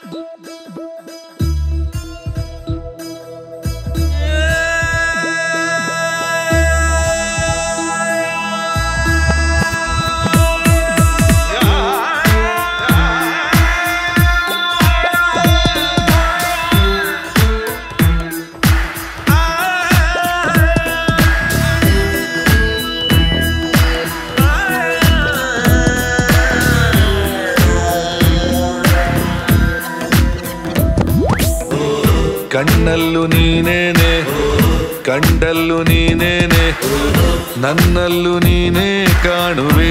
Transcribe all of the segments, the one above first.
ಕಣ್ಣಲ್ಲೂ ನೀನೇನೆ ಕಂಡಲ್ಲೂ ನೀನೇನೆ ನನ್ನಲ್ಲೂ ನೀನೇ ಕಾಣುವೆ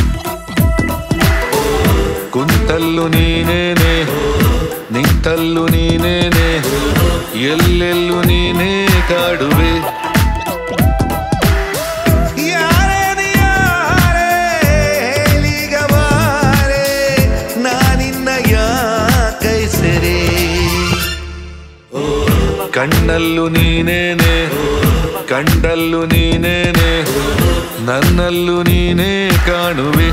ಕುಂತಲ್ಲೂ ನೀನೇನೆ ನಿಂತಲ್ಲೂ ನೀನೇನೆ ಎಲ್ಲೆಲ್ಲೂ ನೀನೇ ಕಾಡುವೆ ಯಾರೇ ನೀ ಯಾರೇ ಹೇಳೀಗ ಬಾರೆ ನಾನಿನ್ನ ಯಾಕೈ ಸೆರೆ ಕಣ್ಣಲ್ಲೂ ನೀನೇನೆ ಕಂಡಲ್ಲೂ ನೀನೇನೆ ನನ್ನಲ್ಲೂ ನೀನೇ ಕಾಣುವೆ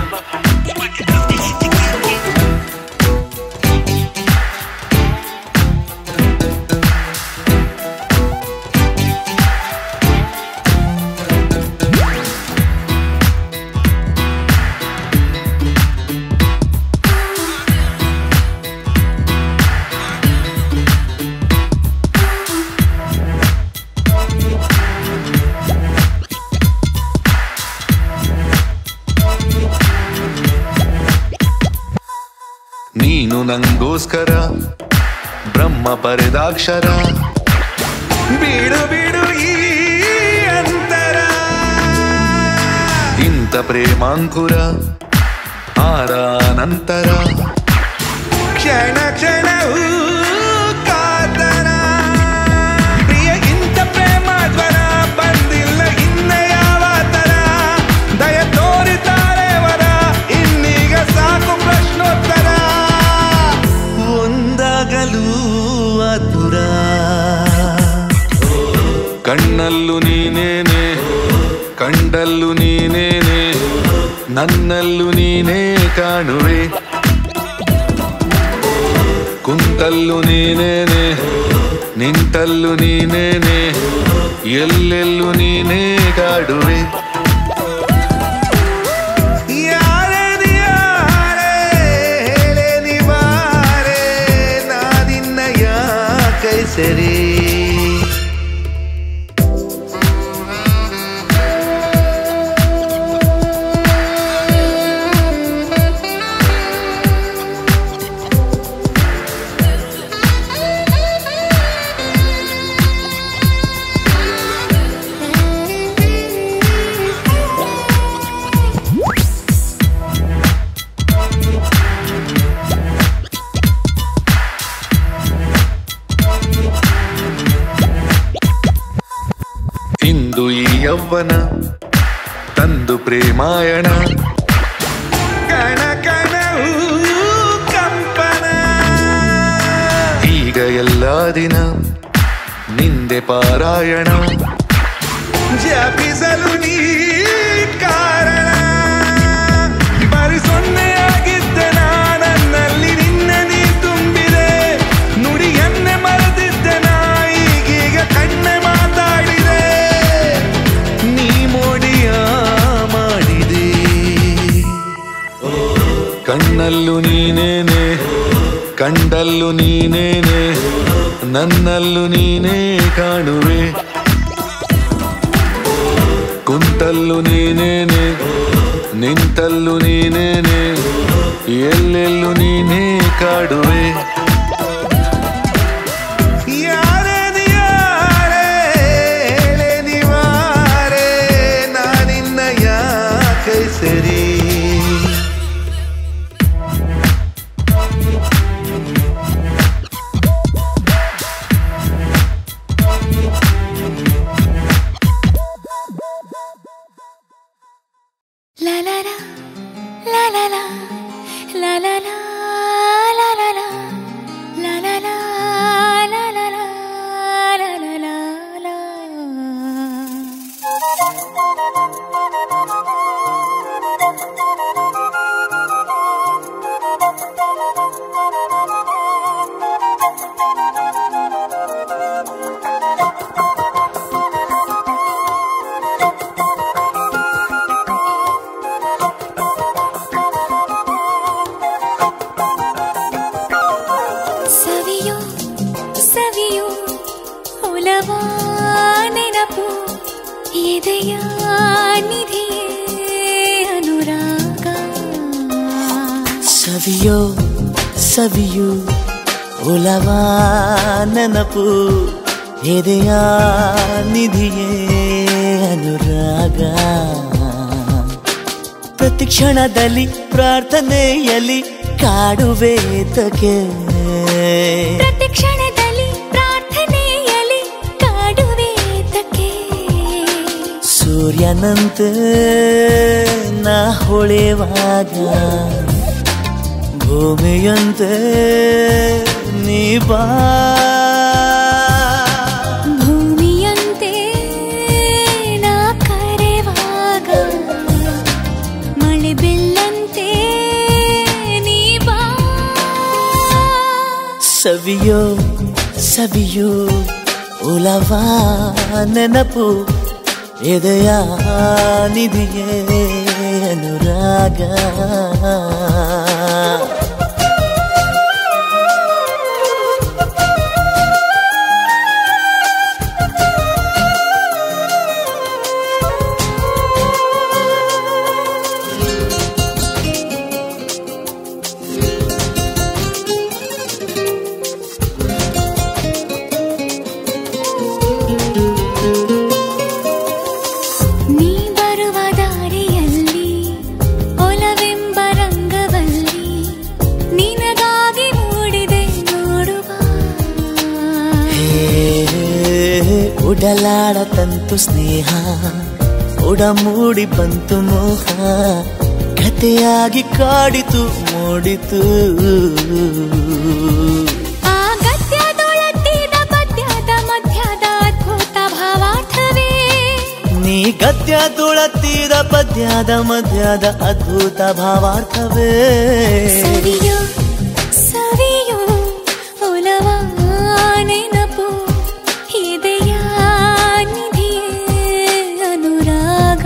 ನೀನು ನಂಗೋಸ್ಕರ ಬ್ರಹ್ಮ ಬರೆದಾಕ್ಷರ ಬೀಡು ಬೀಡು ಈ ಅಂತರ ಇಂಥ ಪ್ರೇಮಾಂಕುರ ಆರ ನಂತರ ಕ್ಷಣ ಕ್ಷಣವೂ ಕಾತರ ಪ್ರಿಯ ಇಂಥ ಪ್ರೇಮ ಜ್ವರ ಬಂದಿಲ್ಲ ಇನ್ನ ಯಾವ ತರ ದಯ ತೋರಿತಾರೆ ವರ ಇನ್ನೀಗ ಸಾಕು ಪ್ರಶ್ನೋತ್ತರ ಒಂದಾಗಲೂ ಆತುರ ಕಣ್ಣಲ್ಲೂ ನೀನೇನೆ ಕಂಡಲ್ಲೂ ನೀನೇನೆ ನನ್ನಲ್ಲೂ ನೀನೇ ಕಾಣುವೆ ಕುಂತಲ್ಲೂ ನೀನೇನೆ ನಿಂತಲ್ಲೂ ನೀನೇನೆ ಎಲ್ಲೆಲ್ಲೂ ನೀನೇ ಕಾಡುವೆ ಯಾರೇ ನೀ ಯಾರೇ ಹೇಳೇ ನೀ ಬಾರೆ ನಾನಿನ್ನ ಯಾಕೈ ಸರಿ ಇಂದು ಈ ಯೌವನ ತಂದು ಪ್ರೇಮಾಯಣ ಕಣ ಕಣವು ಕಂಪನ ಈಗ ಎಲ್ಲ ದಿನ ನಿಂದೆ ಪಾರಾಯಣ ಜಪಿಸಲು ನೀ ಕಾರಣ ಬರಿ ಸೊನ್ನೆಯಾಗಿದ್ದೆ ನನ್ನಲ್ಲಿ ನಿನ್ನ ನೀ ತುಂಬಿದೆ ನುಡಿಯನ್ನೇ ಮರೆತಿದ್ದೆ ನಾ ಈಗೀಗ ಕಣ್ಣೆ ಮಾತಾಡಿದೆ ನೀ ಮೋಡಿಯ ಮಾಡಿದೆ ಕಣ್ಣಲ್ಲೂ ನೀನೇನೆ ಕಂಡಲ್ಲೂ ನೀನೇನೆ ನನ್ನಲ್ಲೂ ನೀನೇ ಕಾಣುವೆ ಕುಂತಲ್ಲೂ ನೀನೇನೆ ನಿಂತಲ್ಲೂ ನೀನೇನೆ ಎಲ್ಲೆಲ್ಲೂ ನೀನೇ ಕಾಡುವೆ ಯಾರೇ ನೀ ಯಾರೇ ಹೇಳೇ ನೀ ಬಾರೆ ನಾನಿನ್ನ ಯಾಕೈ ಸರಿ La la la, la la la, la la la, la la la, la la la, la la la, la la la la. ಎದೆಯ ನಿಧಿಯೇ ಅನುರಾಗ ಸವಿಯೋ ಸವಿಯು ಉಲವ ನೆನಪು ಎದೆಯ ನಿಧಿಯೇ ಅನುರಾಗ ಪ್ರತಿ ಕ್ಷಣದಲ್ಲಿ ಪ್ರಾರ್ಥನೆಯಲ್ಲಿ ಕಾಡುವೇತಕ್ಕೆ ಪ್ರತಿ ಕ್ಷಣದಲ್ಲಿ ಪ್ರಾರ್ಥನೆಯಲ್ಲಿ ಕಾಡುವೇತಕ್ಕೆ ಸೂರ್ಯನಂತೆ ನಾ ಹೊಳೆವಾಗ ಭೂಮಿಯಂತೆ ನೀ ಬಾ ಭೂಮಿಯಂತೆ ನಾ ಕರೆವಾಗ ಮಳೆ ಬೆಲ್ಲಂತೆ ನೀ ಬಾ ಸವಿಯೋ ಸವಿಯೋ ಉಲವ ನೆನಪು ಎದೆಯ ನಿಧಿಯೇ ಅನುರಾಗ ನೀ ಬರುವ ದಾರಿಯಲ್ಲಿ ಒಲವೆಂಬ ರಂಗವಲ್ಲಿ ನಿನಗಾಗಿ ಮೂಡಿದೆ ನೋಡುವ ಹೇ ಉಡಲಾಡ ತಂತು ಸ್ನೇಹ ಉಡಮೂಡಿ ಬಂತು ಮೋಹ ಕಥೆಯಾಗಿ ಕಾಡಿತು ಮೂಡಿತು ಆ ಗದ್ಯದೊಳತ್ತಿದ ಪದ್ಯದ ಮಧ್ಯದ ಅದ್ಭುತ ಭಾವಾರ್ಥವೇ ನೀ ಗದ್ಯ ತುಳತ್ತಿದ ಪದ್ಯದ ಮಧ್ಯದ ಅದ್ಭುತ ಭಾವಾರ್ಥವೇ ಸವಿಯೋ ಸವಿಯೋ ಒಲವ ನೆನಪು ಇದೆಯ ನಿಧಿಯೇ ಅನುರಾಗ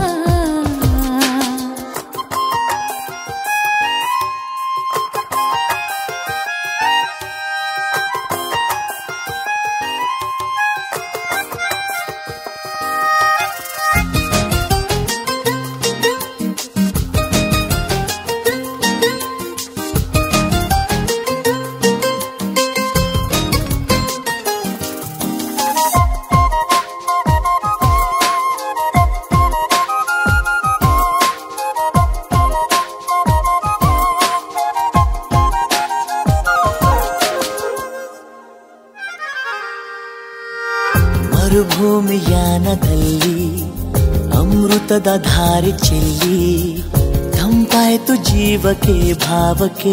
ಮರುಭೂಮಿಯಾನದಲ್ಲಿ ಅಮೃತದ ಧಾರೆ ಚೆಲ್ಲಿ ತಂಪಾಯ್ತು ಜೀವಕ್ಕೆ ಭಾವಕ್ಕೆ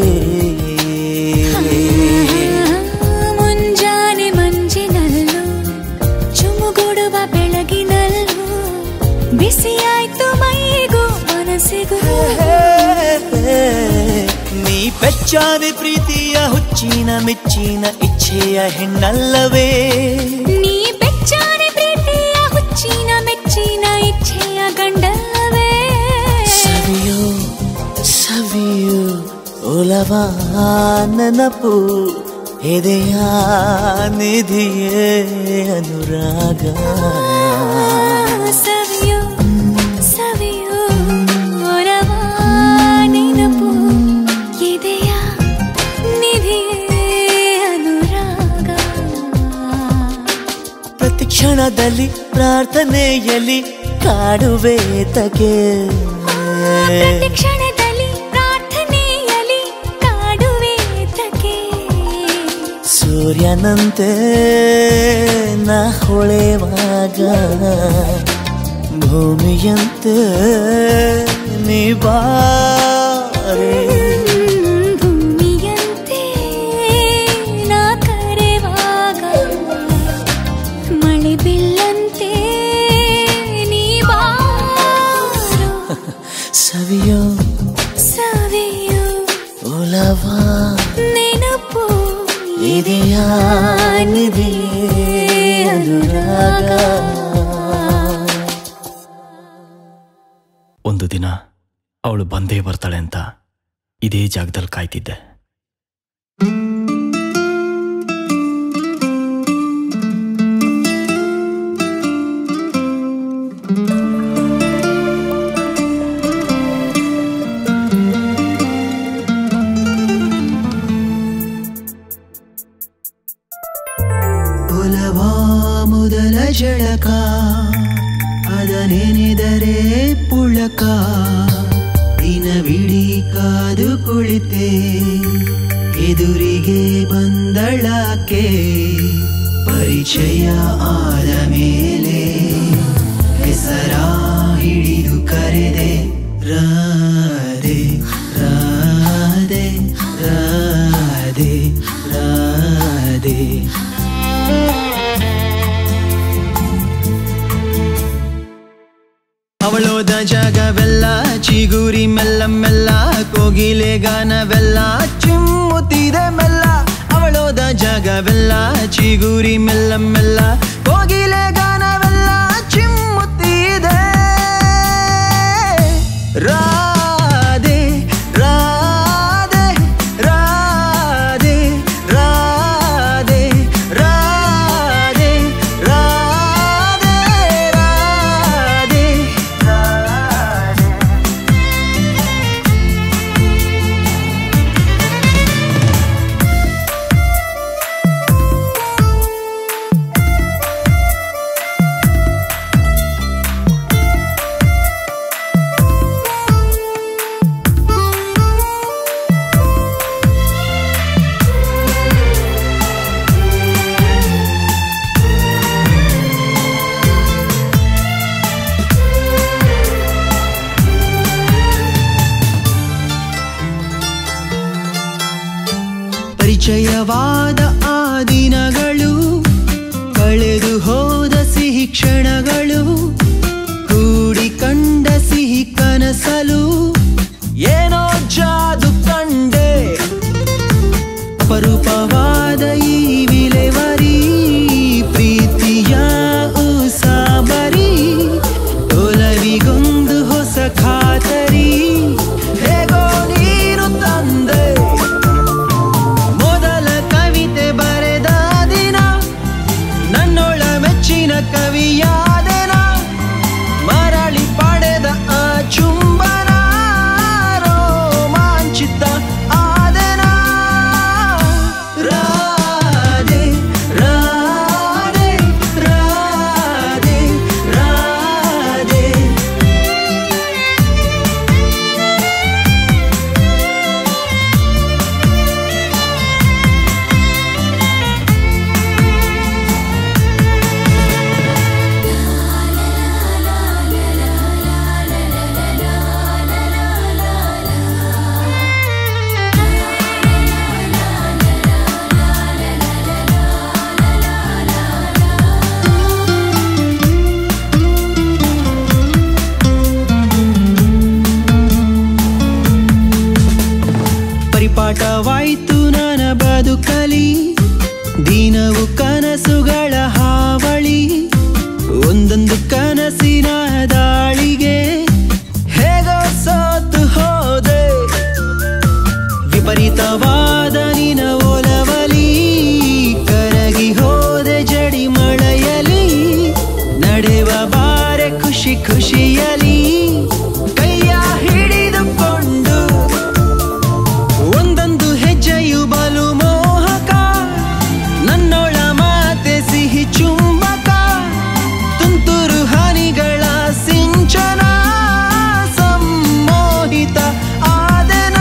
ಮುಂಜಾನೆ ಮಂಜಿನಲ್ಲೂ ಚುಮುಗುಡುವ ಬೆಳಗಿನಲ್ಲೂ ಬಿಸಿಯಾಯ್ತು ಮೈಗೂ ಮನಸ್ಸಿಗೂ ನೀ ಬೆಚ್ಚಾದೆ ಪ್ರೀತಿಯ ಹುಚ್ಚಿನ ಮೆಚ್ಚಿನ ಇಚ್ಛೆಯ ಹೆಣ್ಣಲ್ಲವೇ ನೀ ಬೆಚ್ಚಾನೆ ಪ್ರೀತಿಯ ಹುಚ್ಚಿನ ಮೆಚ್ಚಿನ ಇಚ್ಛೆಯ ಗಂಡವೇ ಸವಿಯೋ ಸವಿಯೋ ಒಲವ ನೆನಪು ಎದೆಯ ನಿಧಿಯೇ ಅನುರಾಗ ಸವಿಯೋ ಸವಿಯೋ ಒಲವ ನೆನಪು ಇದೆಯ ನಿಧಿಯೇ ಅನುರಾಗ ಪ್ರತಿ ಕ್ಷಣದಲ್ಲಿ ಪ್ರಾರ್ಥನೆಯಲ್ಲಿ ಕಾಡುವೇತಕ್ಕೆ ಪ್ರತಿ ಕ್ಷಣದಲ್ಲಿ ಪ್ರಾರ್ಥನೆಯಲ್ಲಿ ಕಾಡುವೇತಕ್ಕೆ ಸೂರ್ಯನಂತೆ ನಾ ಹೊಳೆವಾಗ ಭೂಮಿಯಂತೆ ನೀ ಬಾರೆ ಭೂಮಿಯಂತೆ ನಾ ಕರೆವಾಗ ಮಳೆ ಬಿಲ್ಲಂತೆ ನೀ ಬಾರೋ ಸವಿಯೋ ಸವಿಯೋ ಒಲವ ನೆನಪು ಇದೆಯ ನಿಧಿಯೇ ಅನುರಾಗ ಒಂದು ದಿನ ಅವಳು ಬಂದೇ ಬರ್ತಾಳೆ ಅಂತ ಇದೇ ಜಾಗದಲ್ಲಿ ಕಾಯ್ತಿದ್ದೆ ಕಾದು ಕುಳಿತೆ ಎದುರಿಗೆ ಬಂದಳಾಕೆ ಪರಿಚಯ ಆದ ಮೇಲೆ ಹೆಸರ ಹಿಡಿದು ಕರೆದೆ ರಾಧೆ ರಾಧೆ ರಾಧೆ ರಾಧೆ ಅವಳೋದ ಜಾಗವೆಲ್ಲ ಚಿಗುರಿ ಮೆಲ್ಲ ಮೆಲ್ಲ ಕೋಗಿಲೆ ಗಾನವೆಲ್ಲ ಚಿಮ್ಮುತ್ತಿದೆ ಮೆಲ್ಲ ಅವಳೋದ ಜಾಗವೆಲ್ಲ ಚಿಗುರಿ ಮೆಲ್ಲ ಮೆಲ್ಲ ಕೋಗಿಲೆ ಗಾನವೆಲ್ಲ ಚಿಮ್ಮುತ್ತಿದೆ ರಾಧೆ ರಾಧೆ ರಾಧೆ ರಾಧೆ ರಾಧೆ ರಾಧೆ ರಾಧೆ ಪರಿಚಯವಾದ ಆ ದಿನಗಳು ಕಳೆದು ಹೋದ ಸಿಹಿ ಕ್ಷಣಗಳು ಕೂಡಿ ಕಂಡ ಸಿಹಿ ಕನಸಲು ಏನೋ ಜಾದು ಕಂಡೆ ಅಪರೂಪವಾದ ಈ ವಿಲೆವರಿ ಪ್ರೀತಿಯ ಉಸಾಬರಿ ಒಲವಿಗೊಂದು ಹೊಸ ಖಾತರಿ ಹೇಗೋ ನೀನು ತಂದೆ ಮೊದಲ ಕವಿತೆ ಬರೆದ ದಿನ ನನ್ನೊಳ ಮೆಚ್ಚಿನ ಕವಿಯಾದೆನ ಮರಳಿ ಪಡೆದ ಆ ಚುಂಬನ ರೋಮಾಂಚಿತ ಆದೆನ ರಾಧೆ ರಾಧೆ ರಾಧೆ ರಾಧೆ ಪರಿಪಾಠವಾಯ್ತು ನನ್ನ ಬದುಕಲಿ ದಿನವು ಕನಸುಗಳ ಹಾವಳಿ ಒಂದೊಂದು ಕನಸಿನ ದಾಳಿಗೆ ಹೇಗೋ ಸೋತು ಹೋದೆ ವಿಪರೀತವಾದ ನಿನ ಒಲವಲಿ ಕರಗಿ ಹೋದೆ ಜಡಿ ಮಳೆಯಲಿ ನಡೆವ ಬಾರೆ ಖುಷಿ ಖುಷಿಯಲಿ ಕೈಯ ಹಿಡಿದುಕೊಂಡು ಒಂದೊಂದು ಹೆಜ್ಜೆಯು ಬಲು ಮೋಹಕ ನನ್ನೊಳ ಮಾತೆ ಸಿಹಿ ಚುಂಬಕ ತುಂತುರು ಹನಿಗಳ ಸಿಂಚನ ಸಮ್ಮೋಹಿತ ಆದನ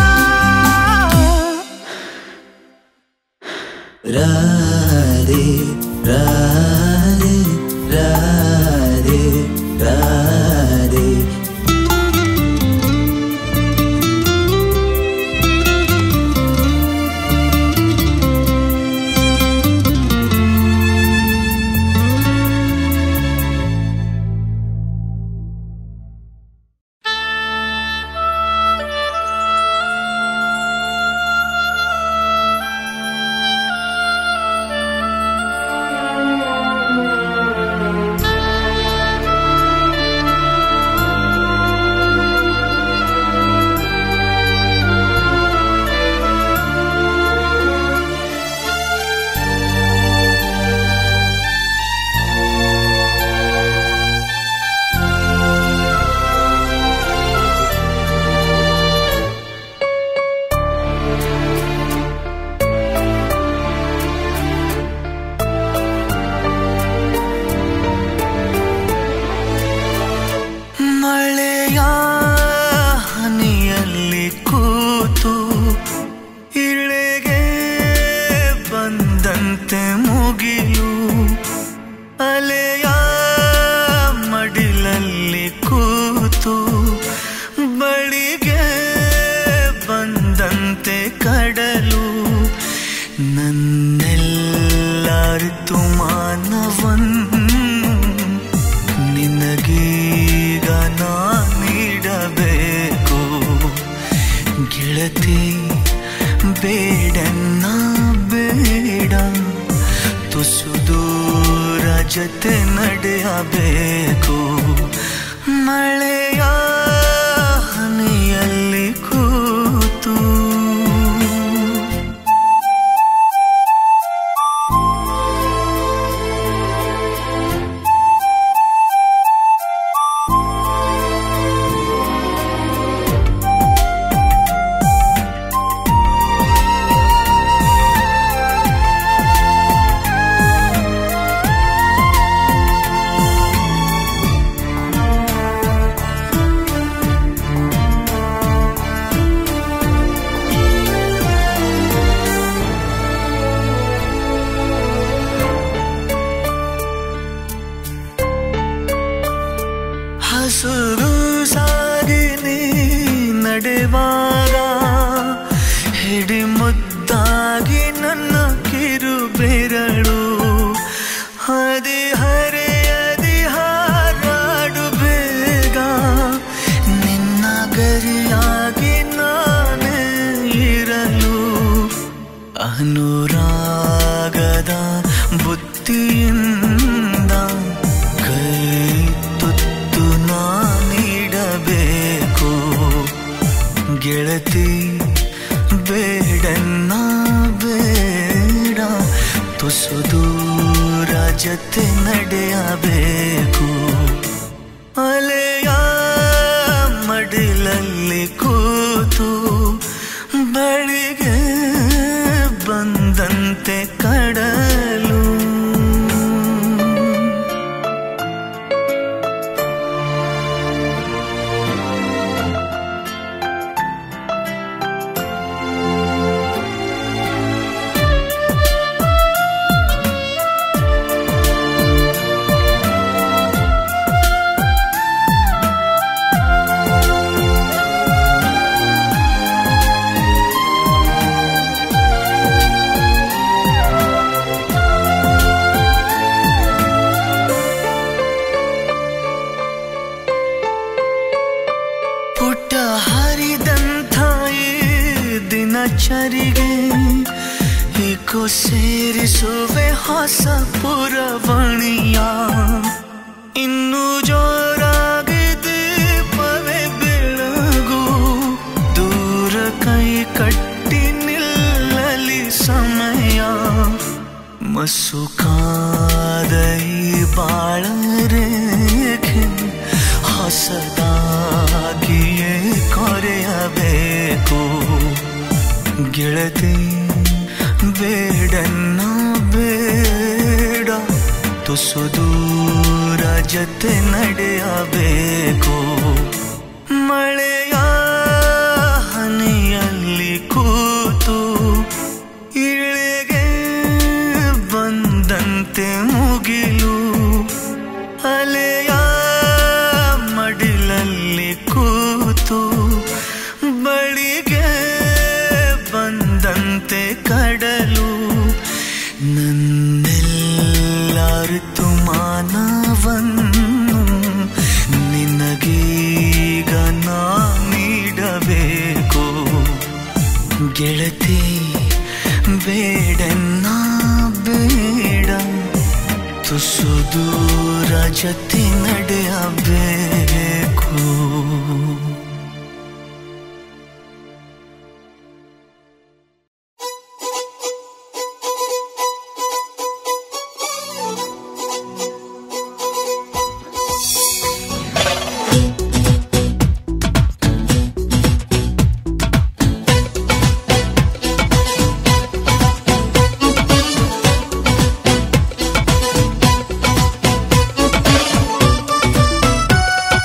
ರಾಧೆ ರಾಧೆ ರಾಧೆ ರಾಧೆ ಕೂತು ಇಳೆಗೆ ಬಂದಂತೆ ಮುಗಿಲು ಅಲೆಯ ಮಡಿಲಲ್ಲಿ ಕೂತು ಬಳಿಗೆ ಬಂದಂತೆ ಕಡಲು ನನ್ನೆಲ್ಲ ಋತುಮಾನವನ್ನು ನಿನಗೀಗ ನಾ ನೀಡಬೇಕು ಗೆಳತಿ ಬೇಡನ್ನ ಬೇಡ ತುಸು ದೂರ ಜೊತೆ ನಡೆಯಬೇಕು ಮಳೆಯ ಹನಿಯಲ್ಲಿ ಕೂತು ಹಸುರು ಸಾಗಿ ನೀ ನಡೆವಾಗ ಹಿಡಿ ಮುದ್ದಾಗಿ ನನ್ನ ಕಿರು ಬೆರಳು ಹದಿ ಹರೆಯದಿ ಹಾರಾಡು ಬೇಗ ನಿನ್ನ ಗರಿಯಾಗಿ ನಾನೇ ಇರಲು ಅನುರಾಗದ ಬುದ್ಧಿಯಿಂದ ಕೈ ತುತ್ತು ನಾ ನೀಡಬೇಕು ಗೆಳತಿ ಬೇಡನ್ನ ಬೇಡ ತುಸು ದೂರ ಜೊತೆ ನಡೆಯಬೇಕು ಅಲೆಯ ಮಡಿಲಲ್ಲಿ ಕೂತು ಬಳಿಗೆ ಬಂದಂತೆ ಕಡಲು ಪುಟ್ಟ ಹರಿದಂಥ ಈ ದಿನಚರಿಗೆ ಏಕೋ ಸೇರಿಸುವೆ ಹೊಸ ಪುರವಣಿಯ ಇನ್ನು ಜೋರಾಗಿ ದೀಪವೇ ಬೆಳಗು ದೂರ ಕೈ ಕಟ್ಟಿ ನಿಲ್ಲಲಿ ಸಮಯ ಮಸುಕಾದ ಈ ಬಾಳ ರೇಖೆ ಹೊಸದಾಗಿಯೇ ಕೊರೆಯಬೇಕು ಗೆಳತಿ ಬೇಡನ್ನ ಬೇಡ ತುಸು ದೂರ ಜೊತೆ ನಡೆಯಬೇಕು ಮಳೆಯ ಹನಿಯಲ್ಲಿ ಕೂತು ಇಳೆಗೆ ಬಂದಂತೆ ಮುಗಿಲು ಅಲೆಯ ಮಡಿಲಲ್ಲಿ ಕೂತು ಬಳಿಗೆ ಬಂದಂತೆ ಕಡಲು ನನ್ನೆಲ್ಲ ಋತುಮಾನವನ್ನು ನಿನಗೀಗ ನಾ ನೀಡಬೇಕು ಗೆಳತಿ ಬೇಡನ್ನ ಬೇಡ ತುಸು ದೂರ ಜೊತೆ ನಡೆಯಬೇಕು ಿ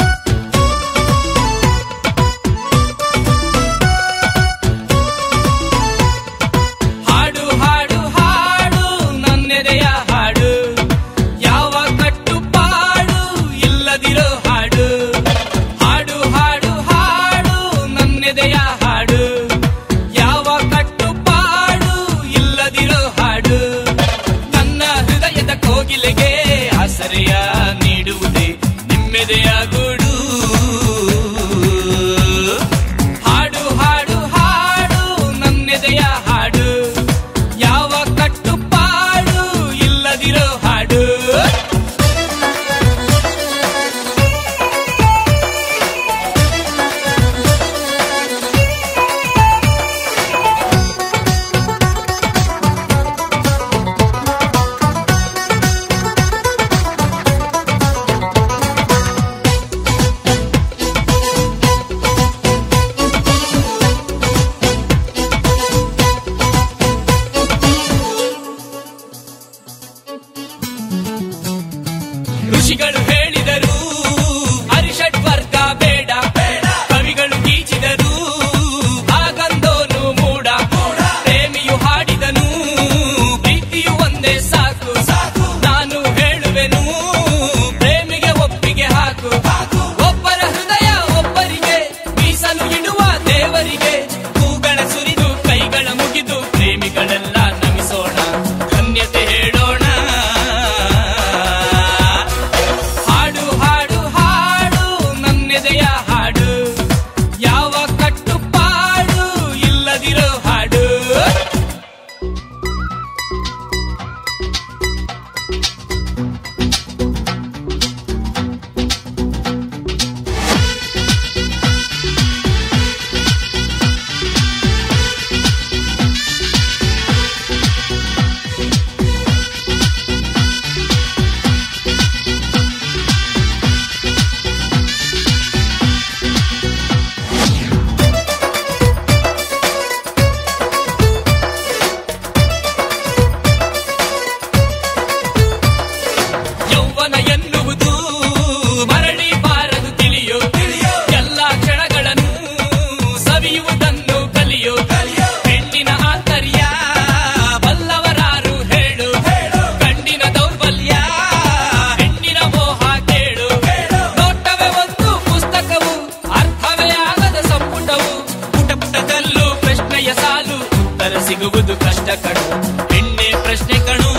ಸಿಗುವುದು ಕಷ್ಟ ಕಣು ಹೆಣ್ಣೆ ಪ್ರಶ್ನೆ ಕಣು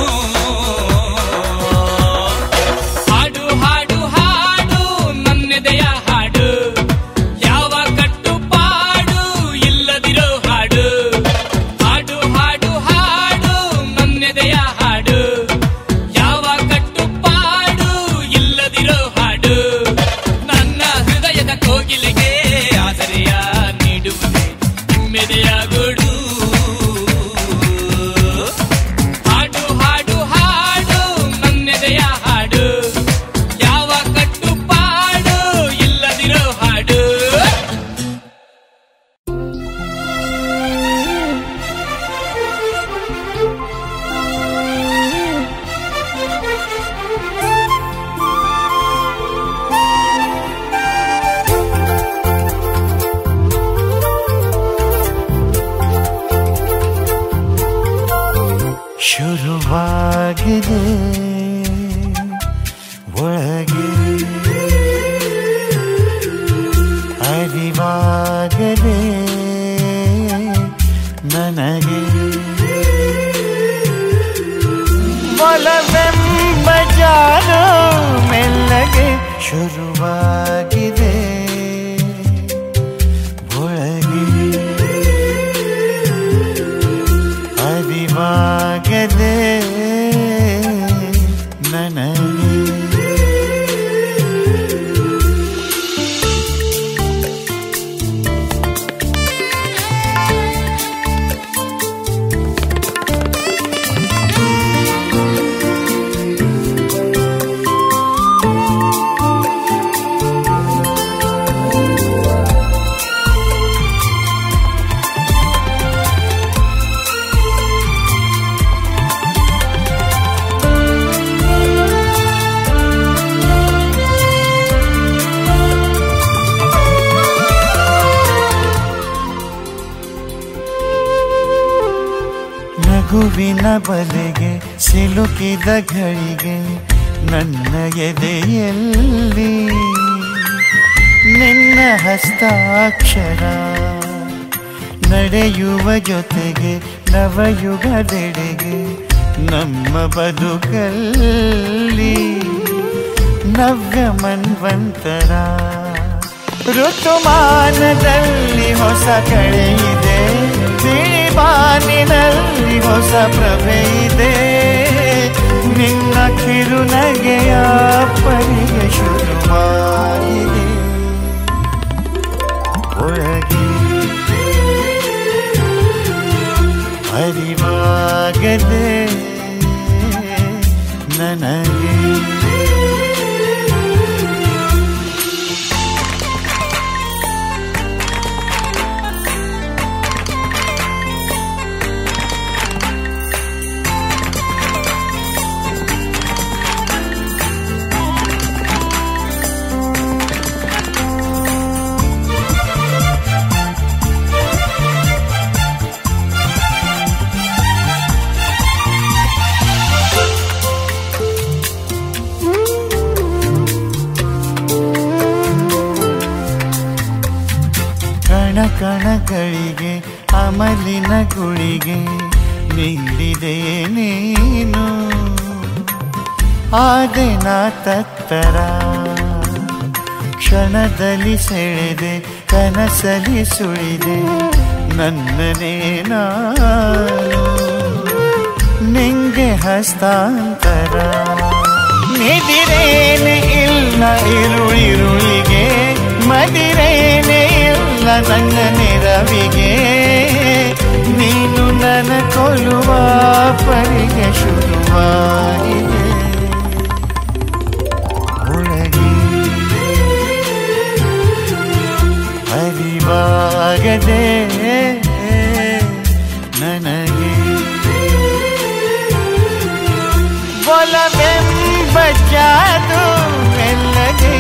ಹಾಡು ಹಾಡು ಹಾಡು ನನ್ನೆದೆಯ ಹಾಡು ಯಾವ ಕಟ್ಟುಪಾಡು ಇಲ್ಲದಿರೋ ಹಾಡು ಹಾಡು ಹಾಡು ಹಾಡು ನನ್ನೆದೆಯ ಹಾಡು ಯಾವ ಕಟ್ಟುಪಾಡು ಇಲ್ಲದಿರೋ ಹಾಡು ನನ್ನ ಹೃದಯದ ಕೋಗಿಲೆಗೆ ಆಸರೆಯ ನೀಡುವುದೇ ನಿಮ್ಮೆದೆಯ ಗೂಡು ಹಾಡು ಹಾಡು ಹಾಡು ನನ್ನೆದೆಯ ಹಾಡು ಯಾವ ಕಟ್ಟುಪಾಡು ಇಲ್ಲದಿರೋ ಹಾಡು ಶುರುವಾಗಿದೆ ಒಳಗೆ ಅರಿವಾಗದೆ ನನಗೆ ಒಲವೆಂಬ ಜಾರು ಮೆಲ್ಲಗೆ ಶುರುವಾಗಿದೆ ಒಳಗೆ ಅರಿವಾಗದೆ ನನಗೆ ನಗುವಿನ ಬಲೆಗೆ ಸಿಲುಕಿದ ಘಳಿಗೆ ನನ್ನ ಎದೆಯಲ್ಲಿ ನಿನ್ನ ಹಸ್ತಾಕ್ಷರ ನಡೆಯುವ ಜೊತೆಗೆ ನವಯುಗದೆಡೆಗೆ ನಮ್ಮ ಬದುಕಲ್ಲಿ ನವ್ಯ ಮನ್ವಂತರ ಋತುಮಾನದಲ್ಲಿ ಹೊಸ ಕಳೆಯಿದೆ ಬಾನಿನಲ್ಲಿ ಹೊಸ ಪ್ರಭೆ ಇದೆ ನಿನ್ನ ಕಿರುನಗೆಯ ಪರಿಗೆ ಶುರುವಾಗಿದೆ ಒಳಗೆ ಅರಿವಾಗದೆ ನನಗೆ ಕಣ ಕಣಗಳಿಗೆ ಅಮಲಿನ ಗುಳಿಗೆ ನೀಡಿದೆ ನೀನು ಆದೆನ ತತ್ತರ ಕ್ಷಣದಲ್ಲಿ ಸೆಳೆದೆ ಕನಸಲಿ ಸುಳಿದೆ ನನ್ನನೇ ನಾನು ನಿಂಗೆ ಹಸ್ತಾಂತರ ನಿದಿರೇನೆ ಇಲ್ಲ ಇರುಳಿರುಳಿಗೆ ಮದಿರೇನೆ ಇಲ್ಲ ನನ್ನ ನೆರವಿಗೆ ನೀನು ನನ್ನ ಕೊಲ್ಲುವ ಪರಿಗೆ ಶುರುವಾಗಿದೆ ಒಳಗೆ ಅರಿವಾಗದೆ ನನಗೆ ಒಲವೆಂಬ ಜಾದು ಮೆಲ್ಲಗೆ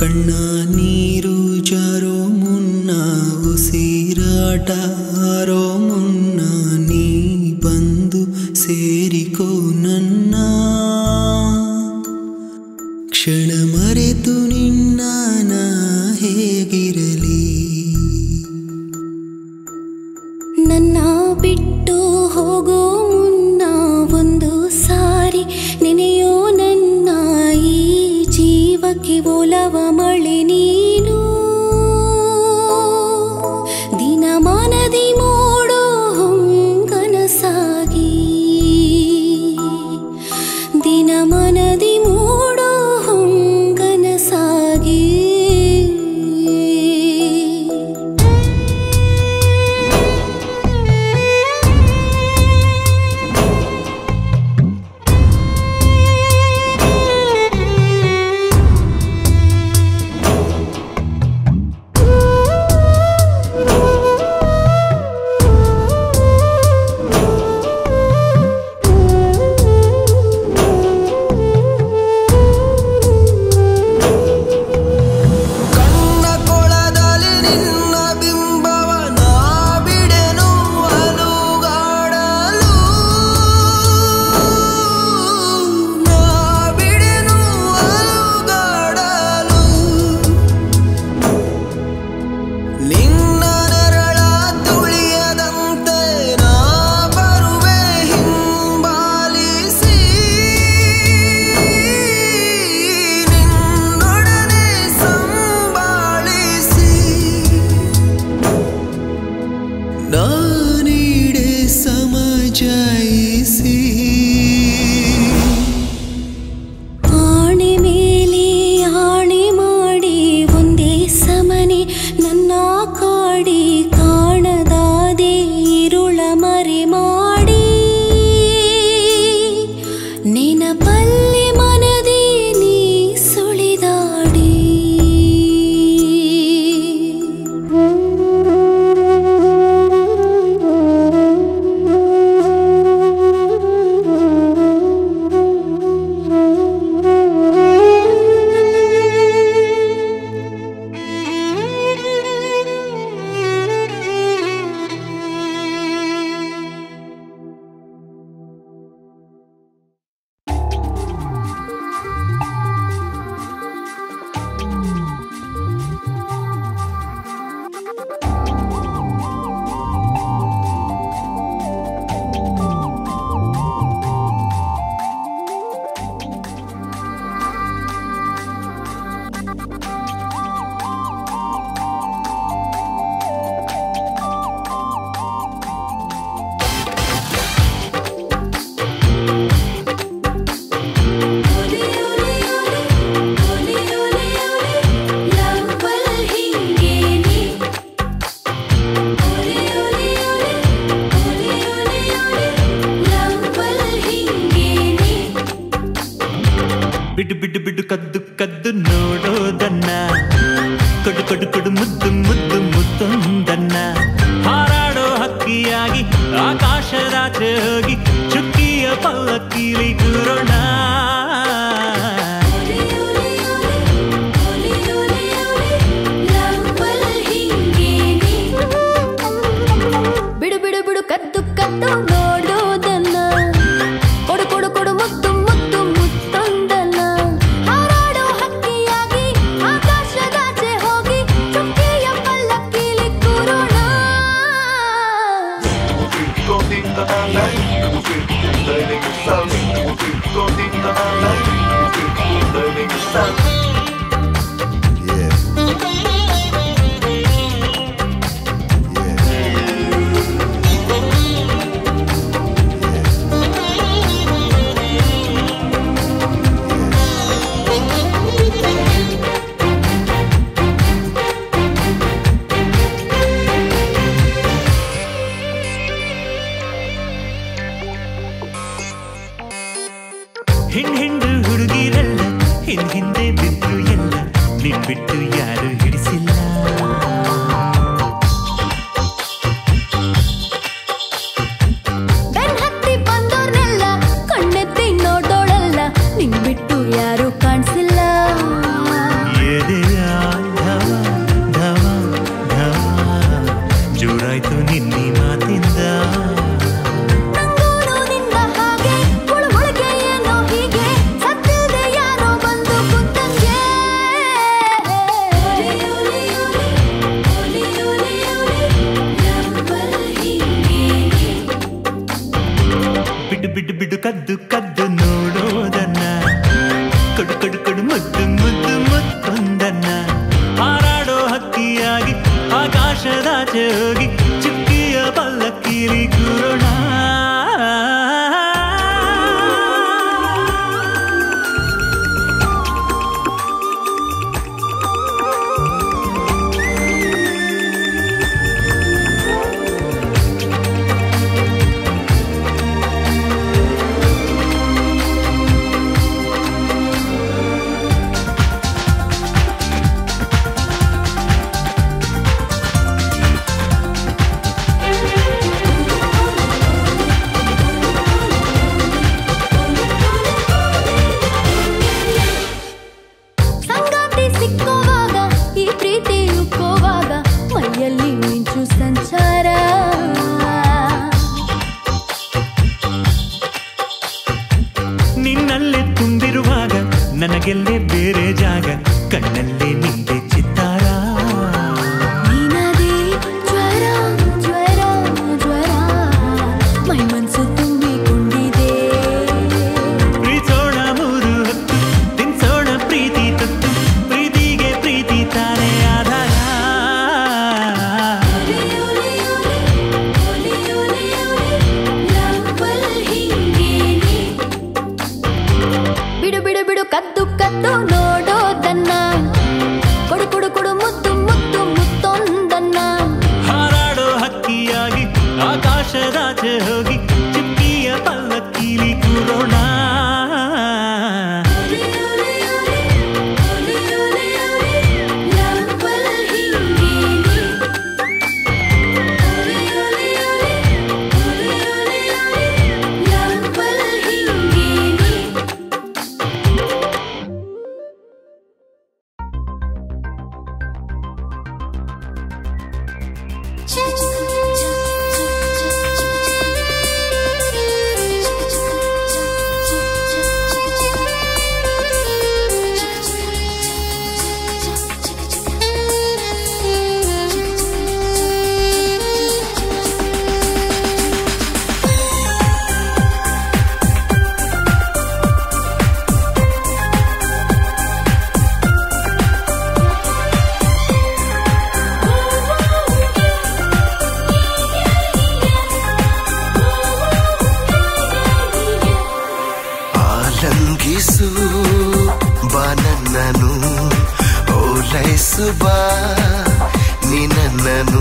ಕಣ್ಣ ನೀರು ಜಾರೋ ಮುನ್ನ ಉಸಿರಾಟ ಆರೋ ಮುನ್ನ ನೀ ಬಂದು ಸೇರಿಕೋ ನನ್ನ ಕ್ಷಣ ಮರೆತು ನಿನ್ನ ನಾ ಹೇಗಿರಲಿ ನನ್ನ ಬಿಟ್ಟು ಹೋಗೋ ಮುನ್ನ ಒಂದು ಸಾರಿ ನೆನೆಯೋ ನನ್ನ ಈ ಜೀವಕ್ಕೆ ಒಲವ ಮಳೆ ನೀನು ದಿನಮಾನದಿ ಮೂಡೋ ಹೊಂಗನಸಾಗಿ ದಿನಮನದಿ ಮೂಡೋ ಹೊಂಗನಸಾಗಿ ಕಣ್ಣ ಕೊಳದಲ್ಲಿ ನಿನ್ನ ಬಿಂಬವ ನಾ ಬಿಡೆನು ಅಲುಗಾಡಲು ನಾ ಬಿಡೆನು ಅಲುಗಾಡಲು ನಿನ್ನ ನೆರಳ ತುಳಿಯದಂತೆ ನಾ ಬರುವೆ ಹಿಂಬಾಲಿಸಿ ನಿನ್ನೊಡನೆ ಸಂಬಾಳಿಸಿ ನಾನೀಡೆ ಸಮಜಾಯಿಸಿ ಆಣೆ ಮೇಲೆ ಆಣೆ ಮಾಡಿ ಒಂದೇ ಸಮನೆ ನನ್ನ ಕಾಡಿ ಕಾಣದಾದೆ ಇರುಳ ಮರೆ ಮಾಡಿ ನೆನಪಲ್ಲಿ ಮನದಿ ನೀ ಸುಳಿದಾಡಿ ಬಿಡು ಬಿಡು ಬಿಡು ಕದ್ದು ಕದ್ದು ನೋಡೋದನ್ನ ಕೊಡು ಕೊಡು ಕೊಡು ಮುದ್ದು ಮುದ್ದು ಮುತ್ತೊಂದನ್ನ ಹಾರಾಡೋ ಹಕ್ಕಿಯಾಗಿ ಆಕಾಶದಾಚೆ ಹೋಗಿ ಚುಕ್ಕಿಯ ಪಲ್ಲಕ್ಕಿಲಿ ಕೂರೋಣ ಬಿಡು ಬಿಡು ಬಿಡು ಕದ್ದು ಕದ್ದು ನೋಡೋದನ್ನ ಕೊಡು ಕೊಡು ಕೊಡು ಮುತ್ತು ಮುತ್ತು ಮುತ್ತೊಂದನ್ನ ಹಾರಾಡೋ ಹಕ್ಕಿಯಾಗಿ ಆಕಾಶದಾಚೆ ಹೋಗಿ ಚುಕ್ಕಿಯ ಪಲ್ಲಕ್ಕಿಲಿ ಕೂರೋಣ ಹಿಂಡ್ ಹಿಂಡು ಹುಡುಗಿರಲ್ಲ ಹಿಂದ್ ಹಿಂದೆ ಬಿದ್ರು ಎಲ್ಲ ನಿನ್ ಬಿಟ್ಟು ಯಾರು ಹಿಡಿಸಿಲ್ಲ ಬೆನ್ ಹತ್ತಿ ಬಂದೋರ್ನೆಲ್ಲ ಕಣ್ಣೆತ್ತಿ ನೋಡೋಳಲ್ಲ ನಿನ್ ಬಿಟ್ಟು ಯಾರು ಕಾಣಿಸಿಲ್ಲ ಎದೆಯ ಕದ್ದು ನೋಡೋದನ್ನ ಕಡು ಕಡು ಕಡು ಮುದ್ದು ಮುದ್ದು ಮುತ್ತೊಂದನ್ನ ಹಾರಾಡೋ ಹಕ್ಕಿಯಾಗಿ ಆಕಾಶದಾಚೆ ಹೋಗಿ ಚುಕ್ಕಿಯ ಪಲ್ಲಕ್ಕಿಲಿ ಕೂರೋಣ ಸಂಗಾತಿ ಸಿಕ್ಕುವಾಗ ಈ ಪ್ರೀತಿ ಉಕ್ಕುವಾಗ ಮೈಯಲ್ಲಿ ಮಿಂಚು ಸಂಚಾರ ನಿನ್ನಲ್ಲೇ ತುಂಬಿರುವಾಗ ನನಗೆಲ್ಲೇ ಬೇರೆ ಜಾಗ ಕಣ್ಣಲ್ಲೇ ನಿಂದೆ ಚಿತ್ತಾರ ನಿನದೇ ಜ್ವರ ಜ್ವರ ಜ್ವರ ಮೈ ಮನಸ್ಸು ತುಂಬಿಕೊಂಡಿದೆ ಪ್ರೀತೋಣ ಮೂರು ಹೊತ್ತು ತಿನ್ಸೋಣ ಪ್ರೀತಿ ತತ್ತು ಪ್ರೀತಿಗೆ ಪ್ರೀತಿ ತಾನೇ ಆಧಾರ ಬಿಡು ಬಿಡು ಬಿಡು ಕದ್ದು ಕದ್ದು ನೋಡೋದನ್ನ ಕೊಡು ಕೊಡು ಕೊಡು ಮುದ್ದು ಮುದ್ದು ಮುತ್ತೊಂದನ್ನ ಹಾರಾಡೋ ಹಕ್ಕಿಯಾಗಿ ಆಕಾಶದಾಚೆ ಹೋಗಿ ಚುಕ್ಕಿಯ ಪಲ್ಲಕ್ಕೀಲಿ ಕೂರೋಣ ಆಲಂಗಿಸು ಬಾ ನನ್ನನು ಓಲೈಸು ಬಾ ನೀ ನನ್ನನು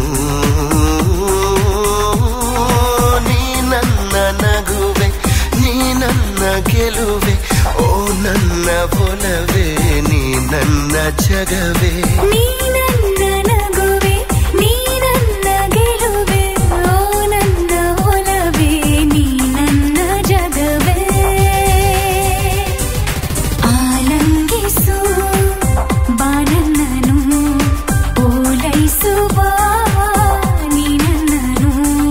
ನೀ ನನ್ನ ನಗುವೆ ನೀ ನನ್ನ ಗೆಲುವೆ ಓ ನನ್ನ ಒಲವೇ ನೀ ನನ್ನ ಜಗವೇ ನೀ ನನ್ನ ನಗುವೆ ನೀ ನನ್ನ ಗೆಲುವೆ ಓ ನನ್ನ ಒಲವೇ ನೀ ನನ್ನ ಜಗವೇ ಆಲಂಗಿಸು ಬಾ ನನ್ನನು ಓಲೈಸು ಬಾ ನೀ ನನ್ನನು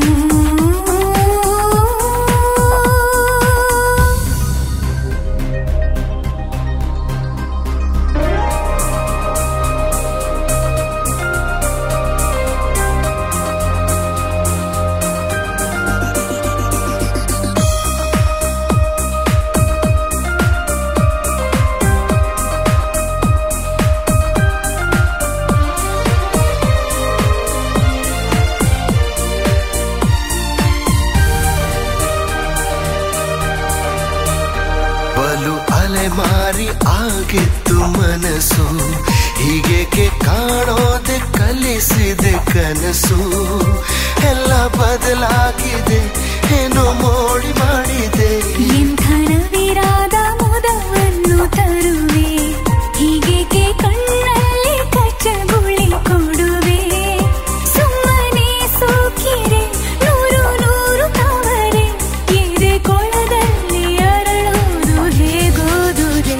ಬಲು ಅಲೆಮಾರಿ ಆಗಿತ್ತು ಮನಸ್ಸು ಹೀಗೇಕೆ ಕಾಣೋದೆ ಕಲಿಸಿದೆ ಕನಸು ಎಲ್ಲ ಬದಲಾಗಿದೆ ಏನು ಮೋಡಿ ಮಾಡಿದೆ ಎಂಥ ನವಿರಾದ ಮುದವನ್ನು ತರುವೆ ಹೀಗೇಕೆ ಕಣ್ಣಲ್ಲಿ ಕಚ್ಚಗುಳಿ ಕೊಡುವೆ ಸುಮ್ಮನೆ ಸೋಕಿರೆ ನೂರು ನೂರು ಕವರೆ ಎದೆ ಕೊಳದಲ್ಲಿ ಅರಳೋದು ಹೇಗೋದುರೆ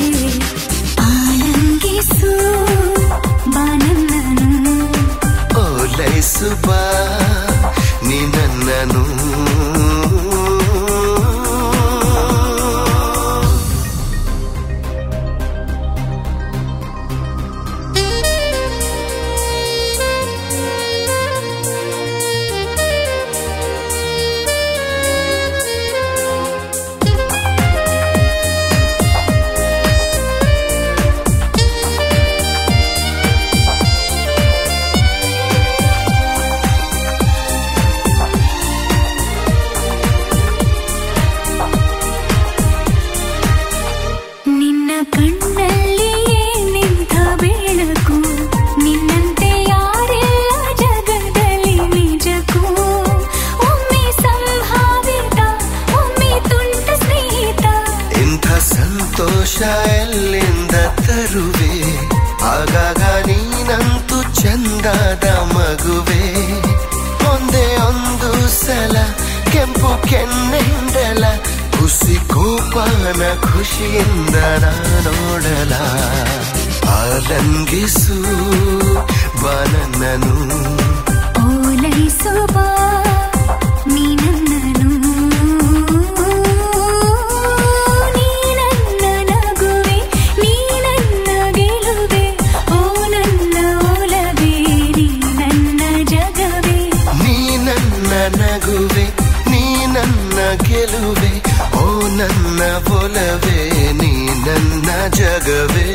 ಆಲಂಗಿಸು ಬಾ ನನ್ನನು ಓಲೈಸು ಬಾ ನೀ ನನ್ನನು ಸಂತೋಷ ಎಲ್ಲಿಂದ ತರುವೆ ಆಗಾಗ ನೀನಂತೂ ಚಂದದ ಮಗುವೆ ಒಂದೇ ಒಂದು ಸಲ ಕೆಂಪು ಕೆನ್ನೆಂಡಲ ಖುಷಿ ಕೋಪನ ಖುಷಿಯಿಂದ ನಾ ನೋಡಲ ಆಲಂಗಿಸು ಬಾನನ್ನನು ಓಲೈಸು ಬಾ ನೀ ನನ್ನನು ನೀ ನನ್ನ ನಗುವೆ ನೀ ನನ್ನ ಗೆಲುವೆ ಓ ನನ್ನ ಒಲವೇ ನೀ ನನ್ನ ಜಗವೇ ನೀ ನನ್ನ ನಗುವೆ ನೀ ನನ್ನ ಗೆಲುವೆ ಓ ನನ್ನ ಒಲವೇ ನೀ ನನ್ನ ಜಗವೇ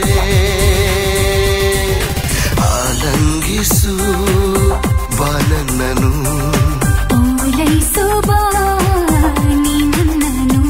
ಆಲಂಗಿಸು ಬಾನನ್ನನು ಓಲೈಸು ಬಾ ನೀ ನನ್ನನು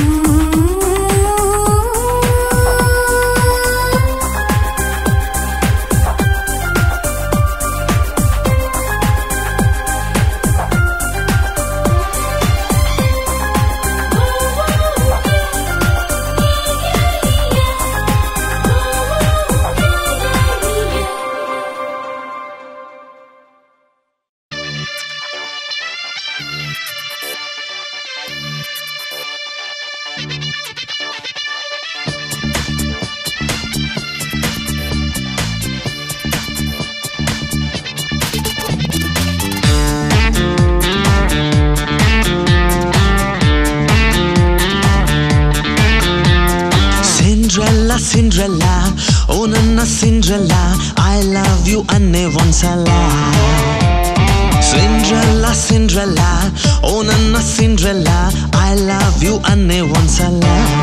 ಸಿಂಡ್ರಲ್ಲ ಸಿಂಡ್ರಲ್ಲ ಓ ನನ್ನ ಸಿಂಡ್ರಲ್ಲ ಐ ಲವ್ ಯು ಅನ್ನೆ ಒಂದ್ಸಲ ಸಿಂಡ್ರಲ್ಲ ಸಿಂಡ್ರಲ್ಲ ಓ ನನ್ನ ಸಿಂಡ್ರಲ್ಲ ಐ ಲವ್ ಯು ಅನ್ನೆ ಒಂದ್ಸಲ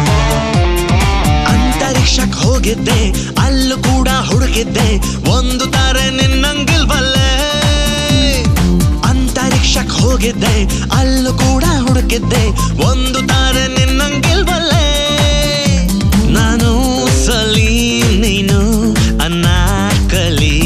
ಅಂತರಿಕ್ಷಕ್ ಹೋಗಿದ್ದೆ ಅಲ್ಲೂ ಕೂಡ ಹುಡುಕಿದ್ದೆ ಒಂದು ತಾರೆ ನಿನ್ನಂಗಿಲ್ವಲ್ಲೇ ಅಂತರಿಕ್ಷಕ್ ಹೋಗಿದ್ದೆ ಅಲ್ಲೂ ಕೂಡ ಹುಡುಕಿದ್ದೆ ಒಂದು ತಾರೆ ನಿನ್ನಂಗಿಲ್ವಲ್ಲೇ ನಾನು ಸಲಿ ನೀನು ಅನ್ನಾಕಲಿ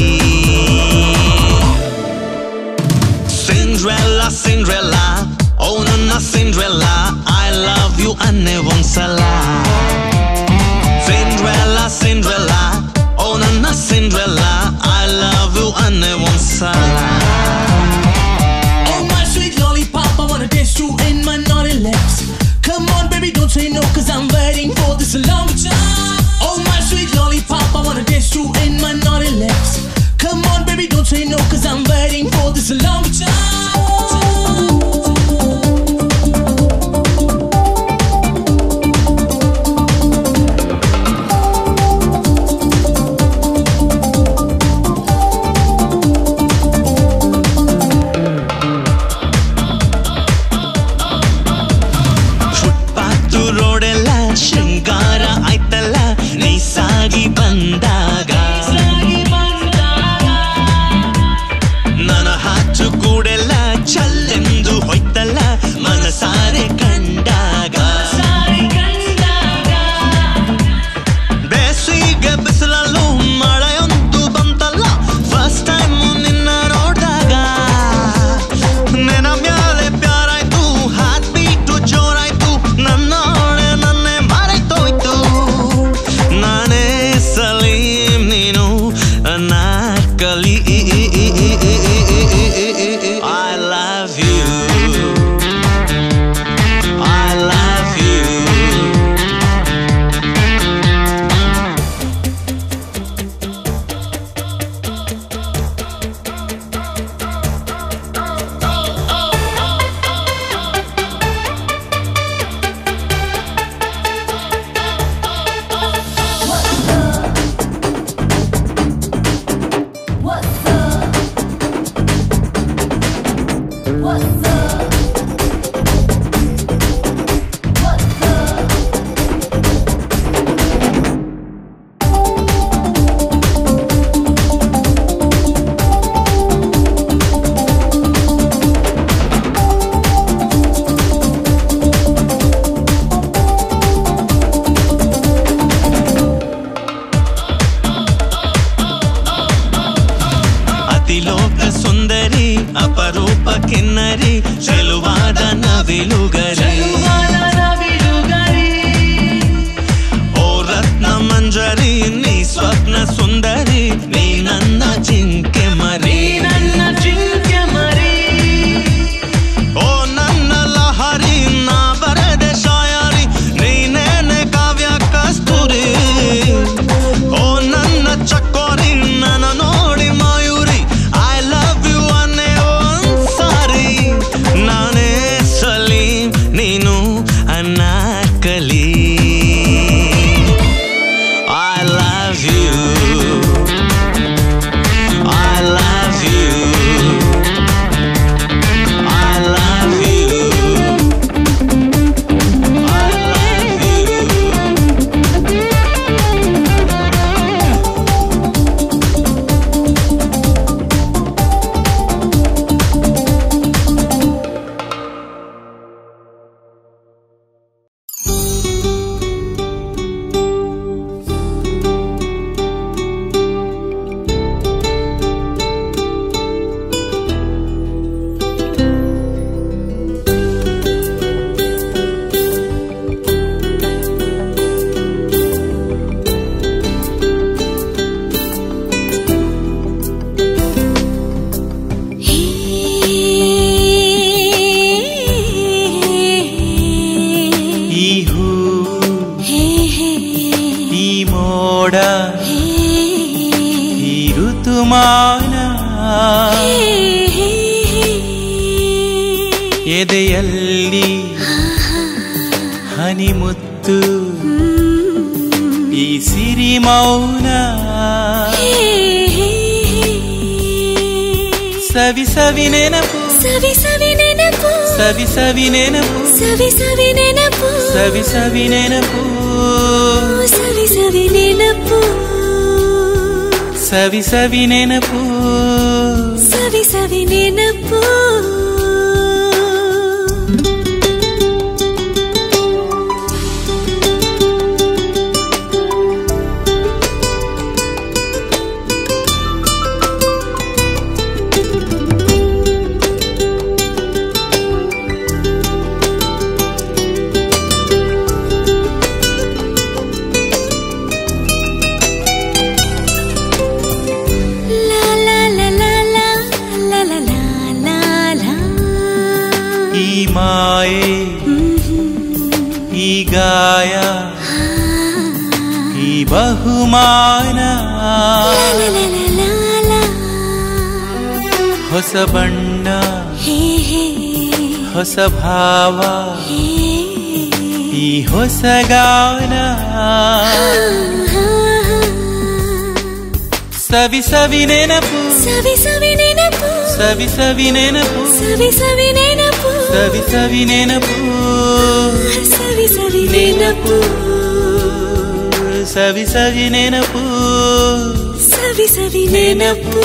ಸಿಂಡ್ರೆಲ್ಲ ಸಿಂಡ್ರೆಲ್ಲ ಓ ನನ್ನ ಸಿಂಡ್ರೆಲ್ಲ ಐ ಲವ್ ಯು ಅನ್ನೆ ಒಂದ್ಸಲ ಸಿಂಡ್ರೆಲ್ಲ ಸಿಂಡ್ರೆಲ್ಲ ಓ ನನ್ನ ಸಿಂಡ್ರೆಲ್ಲ ಐ ಲವ್ ಯು ಅನ್ನೆ ಒಂದ್ಸಲ Oh my sweet lollipop, I wanna dance you in my naughty lips. Come on, baby, don't say no, cause I'm waiting for this a long time. Oh my sweet lollipop, I wanna dance you in my naughty lips. Come on, baby, don't say no, cause I'm waiting for this a long time. Footpath ರೋಡೆಲ್ಲ ಶೃಂಗಾರ ಆಯ್ತಲ್ಲ ಮೋಡ ಈ ಋತುಮಾನ ಎದೆಯಲ್ಲಿ ಹನಿಮುತ್ತು ಈ ಸಿರಿ ಮೌನ ಸವಿ ಸವಿ ನೆನಪು ಸವಿ ಸವಿ ನೆನಪು ಸವಿ ಸವಿ ನೆನಪು ಸವಿ ಸವಿ ನೆನಪು ಸವಿ ಸವಿ ನೆನಪು ಸವಿ ಸವಿ ನೆನಪು ಸವಿ ಸವಿ ನೆನಪು ಸವಿ ಸವಿ ನೆನಪು ಲಾ ಲಾ ಲಾ ಲಾ ಲಾ ಲಾ ಲಾ ಲಾ ಲಾ ಲಾ ಈ ಮಾಯೆ ಈ ಗಾಯ ಈ ಬಹುಮಾನ ಲಾ ಲಾ ಲಾ ಲಾ ಹೊಸ ಬಣ್ಣ ಹೇ ಹೇ ಹೊಸ ಭಾವ ಹೇ ಈ ಹೊಸ ಗಾನ ಸವಿ ಸವಿ ನೆನಪು ಸವಿ ಸವಿ ನೆನಪು ಸವಿ ಸವಿ ನೆನಪು ಸವಿ ಸವಿ ನೆನಪು ಸವಿ ಸವಿ ನೆನಪು ಸವಿ ಸವಿ ನೆನಪು ಸವಿ ಸವಿ ನೆನಪು ಸವಿ ಸವಿ ನೆನಪು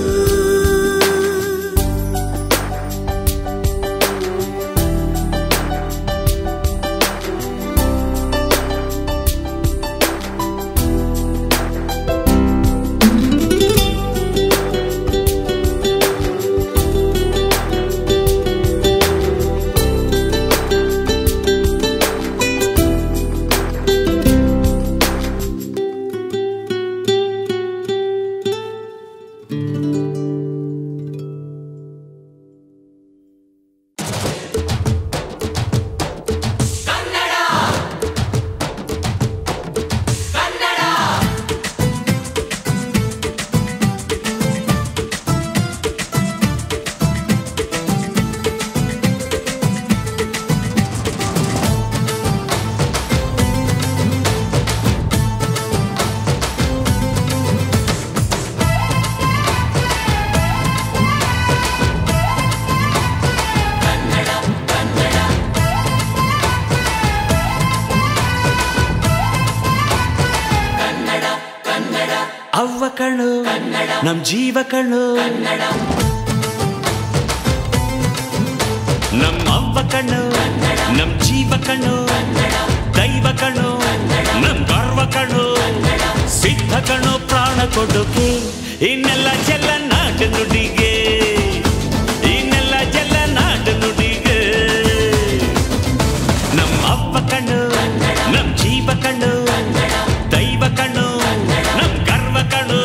ಅವ್ವ ಕಣ್ಣು ನಮ್ ಜೀವ ಕಣ್ಣು ನಮ್ಮ ಅವ್ವ ಕಣ್ಣು ನಮ್ ಜೀವ ಕಣ್ಣು ದೈವ ಕಣ್ಣು ನಮ್ ಗರ್ವ ಕಣ್ಣು ಸಿದ್ಧ ಕಣ್ಣು ಪ್ರಾಣ ಕೊಡೋಕೆ ಇನ್ನೆಲ್ಲ ಜಲ ನಾಡು ನುಡಿಗೆ ಇನ್ನೆಲ್ಲ ಜಲ ನಾಡು ನುಡಿಗೆ ನಮ್ಮ ಅವ್ವ ಕಣ್ಣು ನಮ್ ಜೀವ ಕಣ್ಣು ದೈವ ಕಣ್ಣು ನಮ್ ಗರ್ವ ಕಣ್ಣು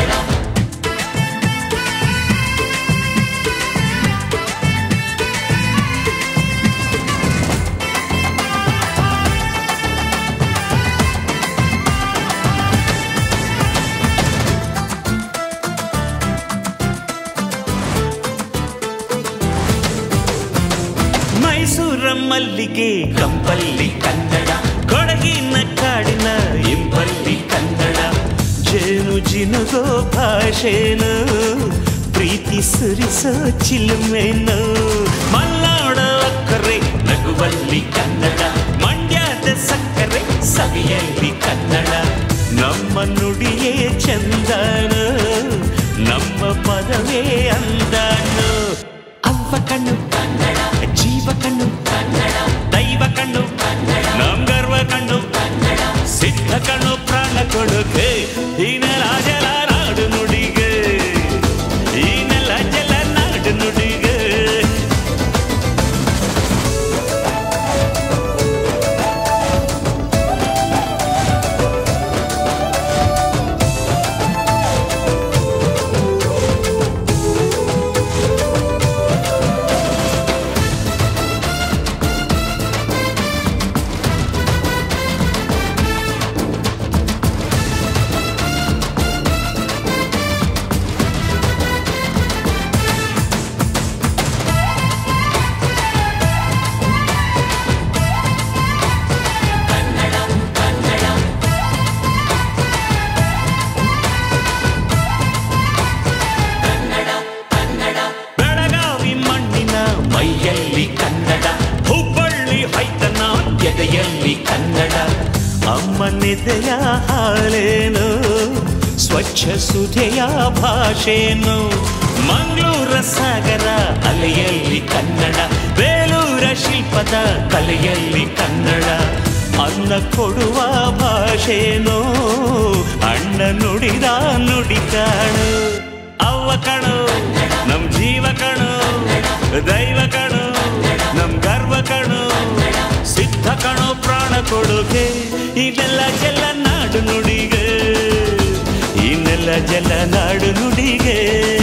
ಮೈಸೂರ ಮಲ್ಲಿಗೆ ಕಂಪಲ್ಲಿ ಕನ್ನಡ ಕೊಡಗಿನ ಕಾಡಿನ ಇಂಪಲ್ಲಿ ಕನ್ನಡ ಜೇನು ಜಿನುಗೋ ಭಾಷೆನು ಪ್ರೀತಿ ಸುರಿಸೋ ಚಿಲುಮೆನು ಮಲ್ನಾಡ ಅಕ್ಕರೆ ನಗುವಲ್ಲಿ ಕನ್ನಡ ಮಂಡ್ಯದ ಸಕ್ಕರೆ ಸವಿಯಲ್ಲಿ ಕನ್ನಡ ನಮ್ಮ ನುಡಿಯೇ ಚಂದನ ನಮ್ಮ ಪದವೇ ಅಂದಾನು ಅವ್ವ ಕಣ್ಣು ಕನ್ನಡ ಜೀವ ಕಣ್ಣು ಕನ್ನಡ ದೈವ ಕಣ್ಣು ಕನ್ನಡ ನಮ್ ಗರ್ವ ಕಣ್ಣು ಕನ್ನಡ ಸಿದ್ಧ ಕಣ್ಣು ಪ್ರಾಣ ಕೊಡುಗೆ ಈ ನೆಲ ಜಲ ನಾಡು ನುಡಿಗೆ ಈ ನೆಲ ಜಲ ನಾಡು ನುಡಿಗೆ ನನ್ನೆದೆಯ ಹಾಲೇನು ಸ್ವಚ್ಛ ಸುಧೆಯ ಭಾಷೆನು ಮಂಗಳೂರ ಸಾಗರ ಅಲೆಯಲ್ಲಿ ಕನ್ನಡ ಬೇಲೂರ ಶಿಲ್ಪದ ಕಲೆಯಲ್ಲಿ ಕನ್ನಡ ಅನ್ನ ಕೊಡುವ ಭಾಷೆನು ಅಣ್ಣ ನುಡಿದ ನುಡಿ ಕಾಣು ಅವ್ವ ಕಣು ನಮ್ ಜೀವ ಕಣು ದೈವ ಕಣು ನಮ್ ಗರ್ವ ಕಣು ಸಿದ್ಧ ಕಣು ಪ್ರಾಣ ಕೊಡುಗೆ ಇದೆಲ್ಲ ಜಲ ನಾಡು ನುಡಿಗೆ ಇನ್ನೆಲ್ಲ ಜಲ ನಾಡು ನುಡಿಗೆ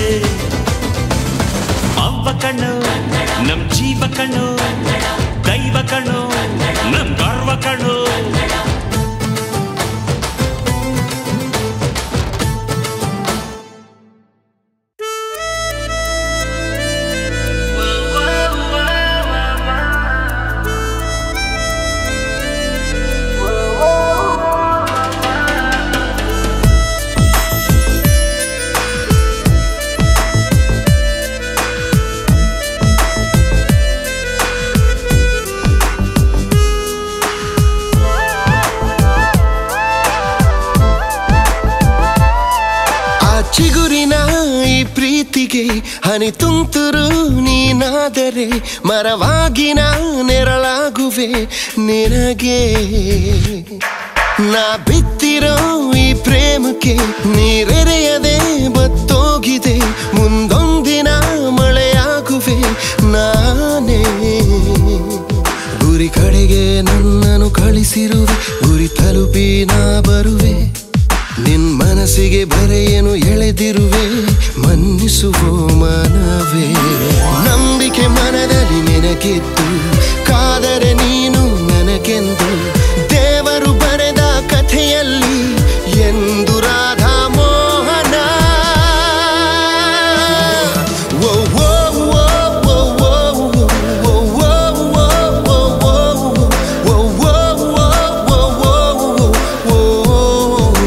ಅವ್ವ ಕಣ್ಣು ನಮ್ ಜೀವ ಕಣ್ಣು ದೈವ ಕಣ್ಣು ನಮ್ ಗರ್ವ ಕಣ್ಣು ಆ ಚಿಗುರಿನ ಈ ಪ್ರೀತಿಗೆ ಹನಿ ತುಂತುರು ನೀನಾದರೆ ಮರವಾಗಿ ನಾ ನೆರಳಾಗುವೆ ನಿನಗೆ ನಾ ಬಿತ್ತಿರೋ ಈ ಪ್ರೇಮಕ್ಕೆ ನೀರೆರೆಯದೆ ಬತ್ತೋಗಿದೆ ಮುಂದೊಂದಿನ ಮಳೆಯಾಗುವೆ ನಾನೇ ಗುರಿ ಕಡೆಗೆ ನನ್ನನ್ನು ಕಳಿಸಿರುವೆ ಗುರಿ ತಲುಪಿ ನಾ ಬರುವೆ ನಿನ್ ಮನಸ್ಸಿಗೆ ಬರೆಯನು ಎಳೆದಿರುವೆ ಮನ್ನಿಸುವ ಮನವೇ ನಂಬಿಕೆ ಮನದಲ್ಲಿ ನಿನಗಿದ್ದು ಕಾದರೆ ನೀನು ನನಗೆಂದು ದೇವರು ಬರೆದ ಕಥೆಯಲ್ಲಿ ಎಂದು ರಾಧಾ ಮೋಹನ ಓ, ಓ, ಓ, ಓ, ಓ, ಓ, ಓ, ಓ, ಓ, ಓ, ಓ, ಓ, ಓ, ಓ, ಓ, ಓ.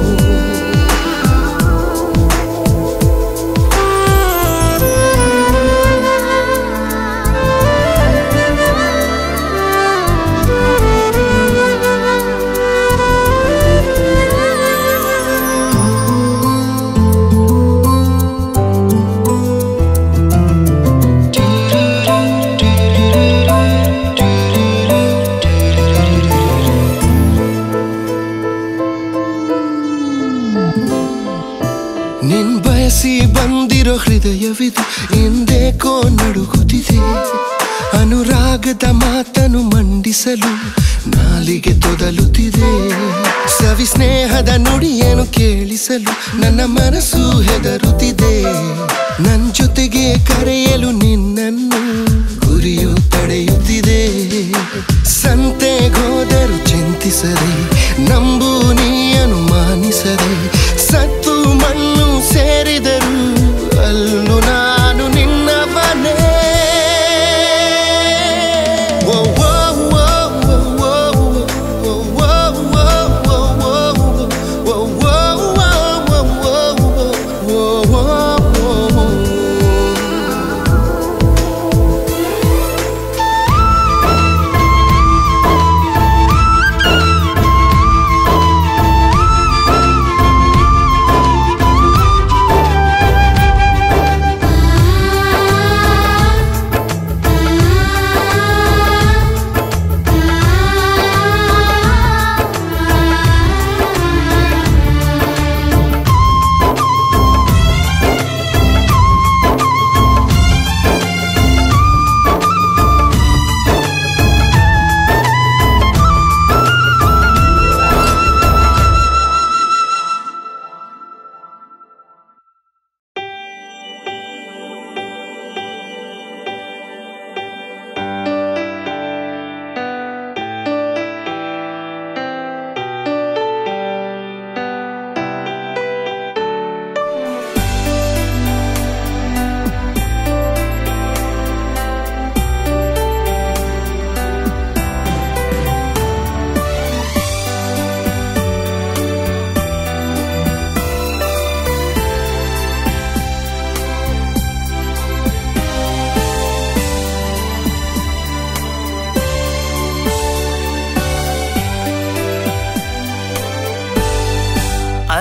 ನಿನ್ ಬಯಸಿ ಬಂದಿರೋ ಹೃದಯವಿದು ಹಿಂದೇಕೋ ನಡುಗುತ್ತಿದೆ ಅನುರಾಗದ ಮಾತನು ಮಂಡಿಸಲು ನಾಲಿಗೆ ತೊದಲುತ್ತಿದೆ ಸವಿ ಸ್ನೇಹದ ನುಡಿಯನ್ನು ಕೇಳಿಸಲು ನನ್ನ ಮನಸ್ಸು ಹೆದರುತ್ತಿದೆ ನನ್ ಜೊತೆಗೆ ಕರೆಯಲು ನಿನ್ನನ್ನು ಗುರಿಯು ತಡೆಯುತ್ತಿದೆ ಸಂತೆಗೋದರು ಚಿಂತಿಸದೆ ನಂಬು ನೀ ಅನುಮಾನಿಸದೆ ಸತ್ತು ಮಣ್ಣು ಸೇರಿದರು ಅಲ್ಲೂ ನಾನು ನಿನ್ನವನೇ ಓ, ಓ, ಓ, ಓ, ಓ, ಓ, ಓ, ಓ, ಓ, ಓ, ಓ, ಓ, ಓ, ಓ, ಓ. ಆ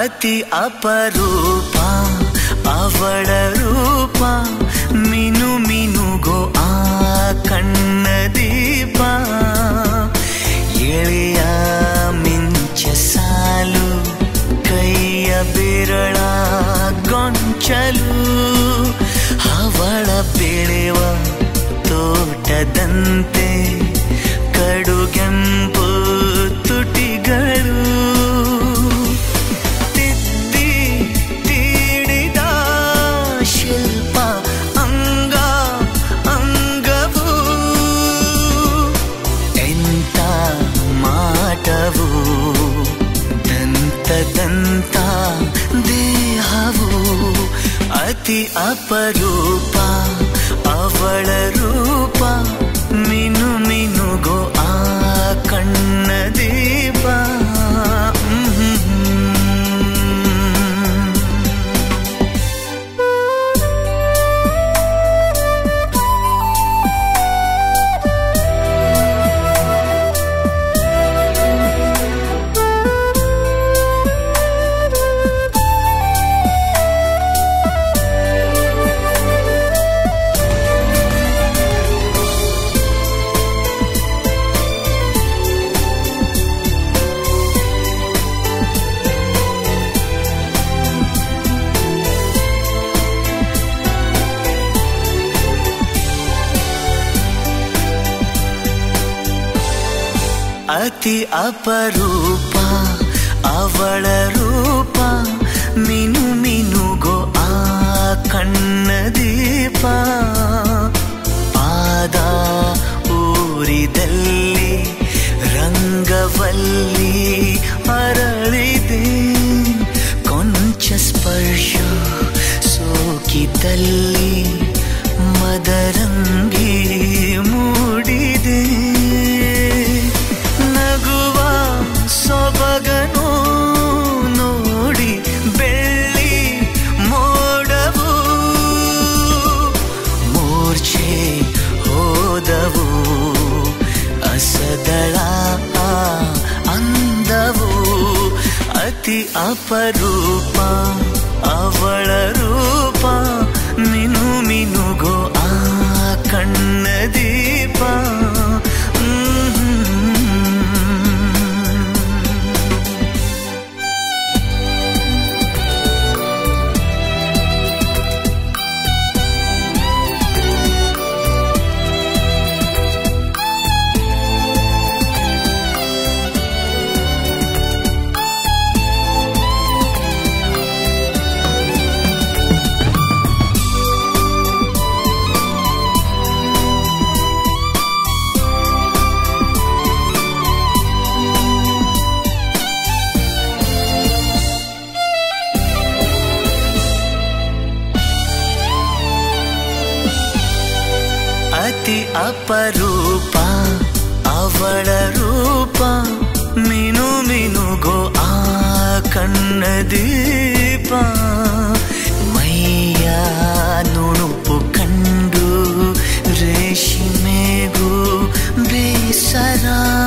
ಅತಿ ಅಪರೂಪ ಅವಳ ರೂಪ ಮಿನು ಮಿನುಗೋ ಆ ಕಣ್ಣ ದೀಪ ಎಳೆಯ ಮಿಂಚ ಸಾಲು ಕೈಯ ಬೆರಳ ಗೊಂಚಲು ಅವಳ ಬೆಳೆವ ತೋಟದಂತೆ ಕಡುಗೆಂಪು ತುಟಿಗಳು ತಿದ್ದಿ ತೀಡಿದ ಶಿಲ್ಪ ಅಂಗ ಅಂಗವು ಎಂತ ಮಾಟವು ದಂತ ದಂತ ದೇಹವು ಅತಿ ಅಪರೂಪ ಅವಳ ರೂಪ ಮಿನು ಮಿನುಗೋ ಆ ಕಣ್ಣ ದೀಪ ಹ್ಮ್. ಅತಿ ಅಪರೂಪ ಅವಳ ರೂಪ ಮಿನು ಮಿನುಗೋ ಆ ಕಣ್ಣ ದೀಪ ಪಾದ ಊರಿದಲ್ಲಿ ರಂಗವಲ್ಲಿ ಅರಳಿದೆ ಕೊಂಚ ಸ್ಪರ್ಶ ಸೋಕಿದಲ್ಲಿ ಮದರಂಗಿ ಮೂಡಿದೆ ನಗುವ ಸೊಬಗನು ನೋಡಿ ಬೆಳ್ಳಿ ಮೋಡವು ಮೂರ್ಛೆ ಹೋದವು ಅಸದಳ ಅಂದವು ಅತಿ ಅಪರೂಪ ಅವಳ ರೂಪ ಮಿನು ಮಿನುಗೋ ಆ ಕಣ್ಣ ದೀಪ ಹ್ಮ್. ಅತಿ ಅಪರೂಪ ಅವಳ ರೂಪ ಮಿನು ಮಿನುಗೋ ಆ ಕಣ್ಣ ದೀಪ ಮೈಯ ನುಣುಪು ಕಂಡು ರೇಷ್ಮೆಗೂ ಬೇಸರ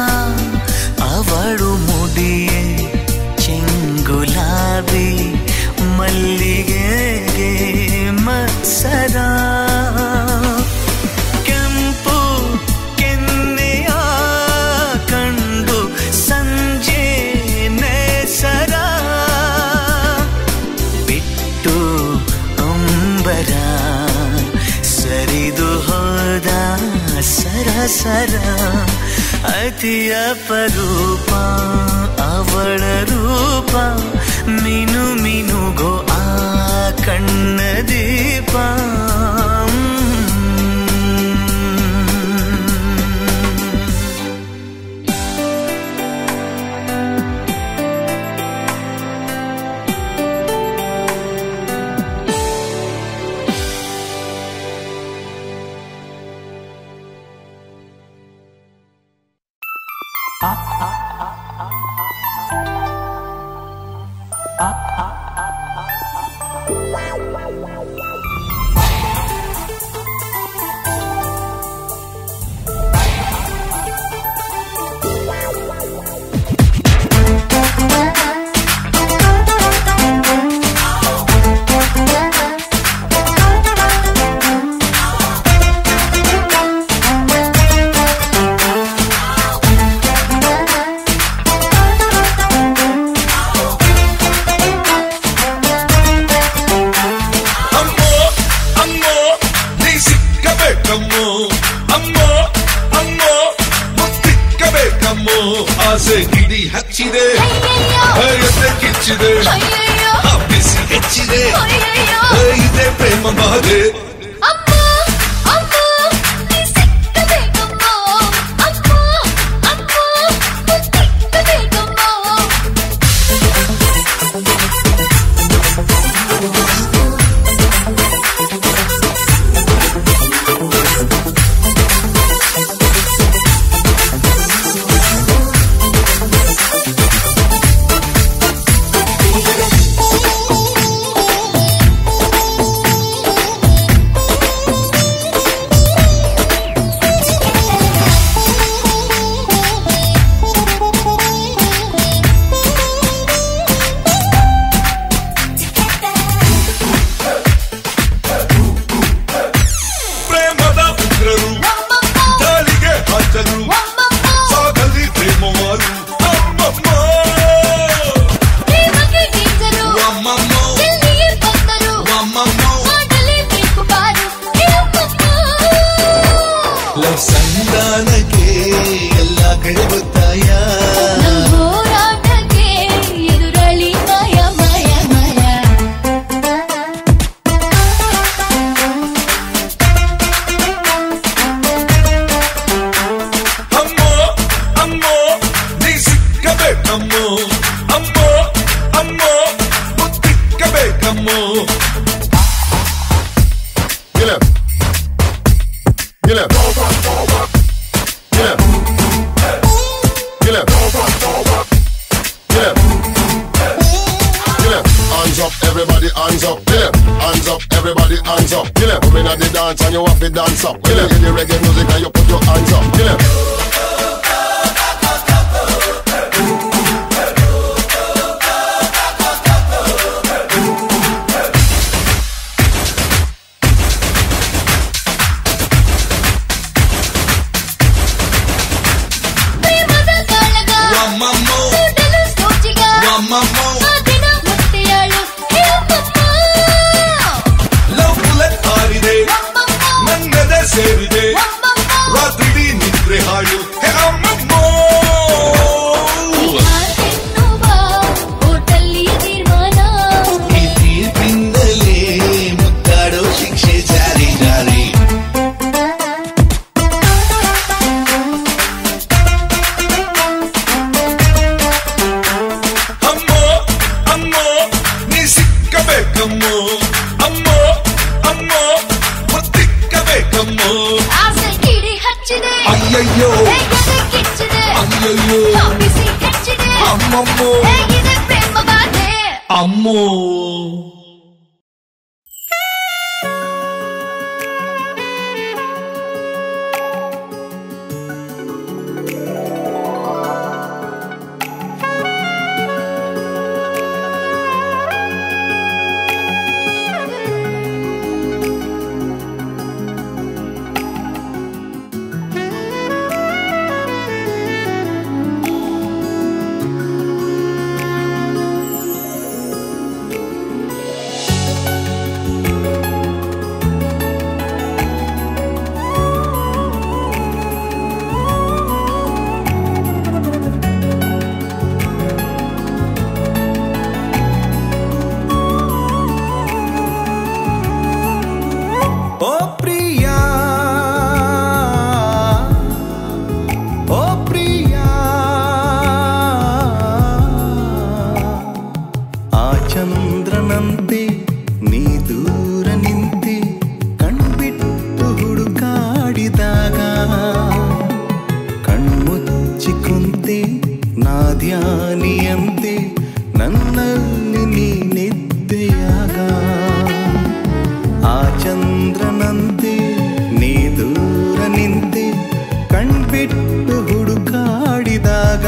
ಅವಳು ಮುಡಿಯೇ ಚೆಂಗುಲಾಬಿ ಮಲ್ಲಿಗೆಗೆ ಮತ್ಸರ ಕೆಂಪು ಕೆನ್ನೆಯ ಕಂಡು ಸಂಜೆ ನೇಸರ ಬಿಟ್ಟು ಅಂಬರ ಸರಿದು ಹೋದ ಸರಸರ ಅತಿ ಅಪರೂಪ ಅವಳ ರೂಪ ಮಿನು ಮಿನುಗೋ ಆ ಕಣ್ಣ ದೀಪ Thank you. ಕಿಚ್ಚಿದೆ ಅಯ್ಯಯ್ಯೋ ಆ ಬಿಸಿ ಹೆಚ್ಚಿದೆ ಅಯ್ಯಯ್ಯೋ ಏ, ಇದೇ ಪ್ರೇಮ ಬಾಧೆ ಅಮ್ಮ ಅಮ್ಮ ನೀ ಸಿಕ್ಕಬೇಕಮ್ಮ ಅಮ್ಮ ಅಮ್ಮ ಸಿಕ್ಕಬೇಕಮ್ಮ ಪ್ರೇಮದ ಉಗ್ರರು ದಾಳಿಗೆ ಹಾಜರು ಸಾಗಲಿ ಪ್ರೇಮವಾರು ಅಮ್ಮಮ್ಮ ಪ್ರೇಮಕ್ಕೆ ಟೀಚರು ಅಮ್ಮಮ್ಮ ಎಲ್ಲಿಯೇ ಬಂದರು ಅಮ್ಮಮ್ಮ ಮಾಡಲೇಬೇಕು ಬಾರು ಅಮ್ಮಮ್ಮ ಲವ್ ಸಂಧಾನಕ್ಕೆ ಎಲ್ಲ ಕಡೆ ಗೊತ್ತಾಯ ನಮ್ಮ ಹೋರಾಟಕ್ಕೆ ಎದುರಳಿ ಮಾಯ ಮಾಯ ಮಾಯ ಅಮ್ಮ ಅಮ್ಮ ನೀ ಸಿಕ್ಕಬೇಕಮ್ಮ ಅಮ್ಮ ಅಮ್ಮ ಮುತ್ತಿಕ್ಕಬೇಕಮ್ಮ Get up. Get up. Get up. Get up. Get up. Get up. Hands up, everybody, hands up. Get up. Hands up, everybody, hands up. Get up. Come in at the dance and you have to dance up. Get up. Get the reggae music and you put your hands up. Get up. ಪ್ರೇಮದ ಕಾಳಗ ಅಮ್ಮಮ್ಮ ಕೂಡಲು ಸೋಚಿಗ ಅಮ್ಮಮ್ಮ ಆ ದಿನ ಮುತ್ತೆಯಾಳು ಅಮ್ಮಮ್ಮ love bullet ಹಾರಿದೆ ನನ್ನದೆ ಸೇರಿದೆ ರಾತ್ರಿ ನಿದ್ರೆ ಹಾಡು ಹೇ ಅಮ್ಮಮ್ಮ ಎನ್ನುವ ಹೋಟೆಲ್ಲಿಯ ತೀರ್ಮಾನ ಈ ತೀರ್ಪಿಂದಲೇ ಮುತ್ತಾಡೋ ಶಿಕ್ಷೆ ಜಾರಿ ಜಾರಿ ಅಮ್ಮ ಅಮ್ಮ ನೀ ಸಿಕ್ಕಬೇಕಮ್ಮ ಅಮ್ಮ ಅಮ್ಮ ಮುತ್ತಿಕ್ಕಬೇಕಮ್ಮ ಆಸೆ ಕಿಡಿ ಹಚ್ಚಿದೆ ಅಯ್ಯಯ್ಯೋ ಹೇಗಿದೆ ಕಿಚ್ಚಿದೆ ಅಯ್ಯಯ್ಯೋ ಬಿಸಿ ಹೆಚ್ಚಿದೆ ಅಮ್ಮಮ್ಮೋ ಹೇಗಿದೆ ಪ್ರೇಮ ಬಾಧೆ ಅಮ್ಮೋ ಓ ಪ್ರಿಯಾ ಓ ಪ್ರಿಯಾ ಆ ಚಂದ್ರನಂತೆ ನೀ ದೂರ ನಿಂತೆ ಕಣ್ಬಿಟ್ಟು ಹುಡುಕಾಡಿದಾಗ ಕಣ್ಮುಚ್ಚಿಕೊಂತೆ ನಾ ಧ್ಯಾನಿಯಂತೆ ನನ್ನಲ್ಲಿ ನೀ ನಿದ್ದೆಯಾಗ ಆ ಚಂದ್ರನಂತೆ ನೀ ದೂರ ನಿಂತೆ ಕಣ್ಬಿಟ್ಟು ಹುಡುಕಾಡಿದಾಗ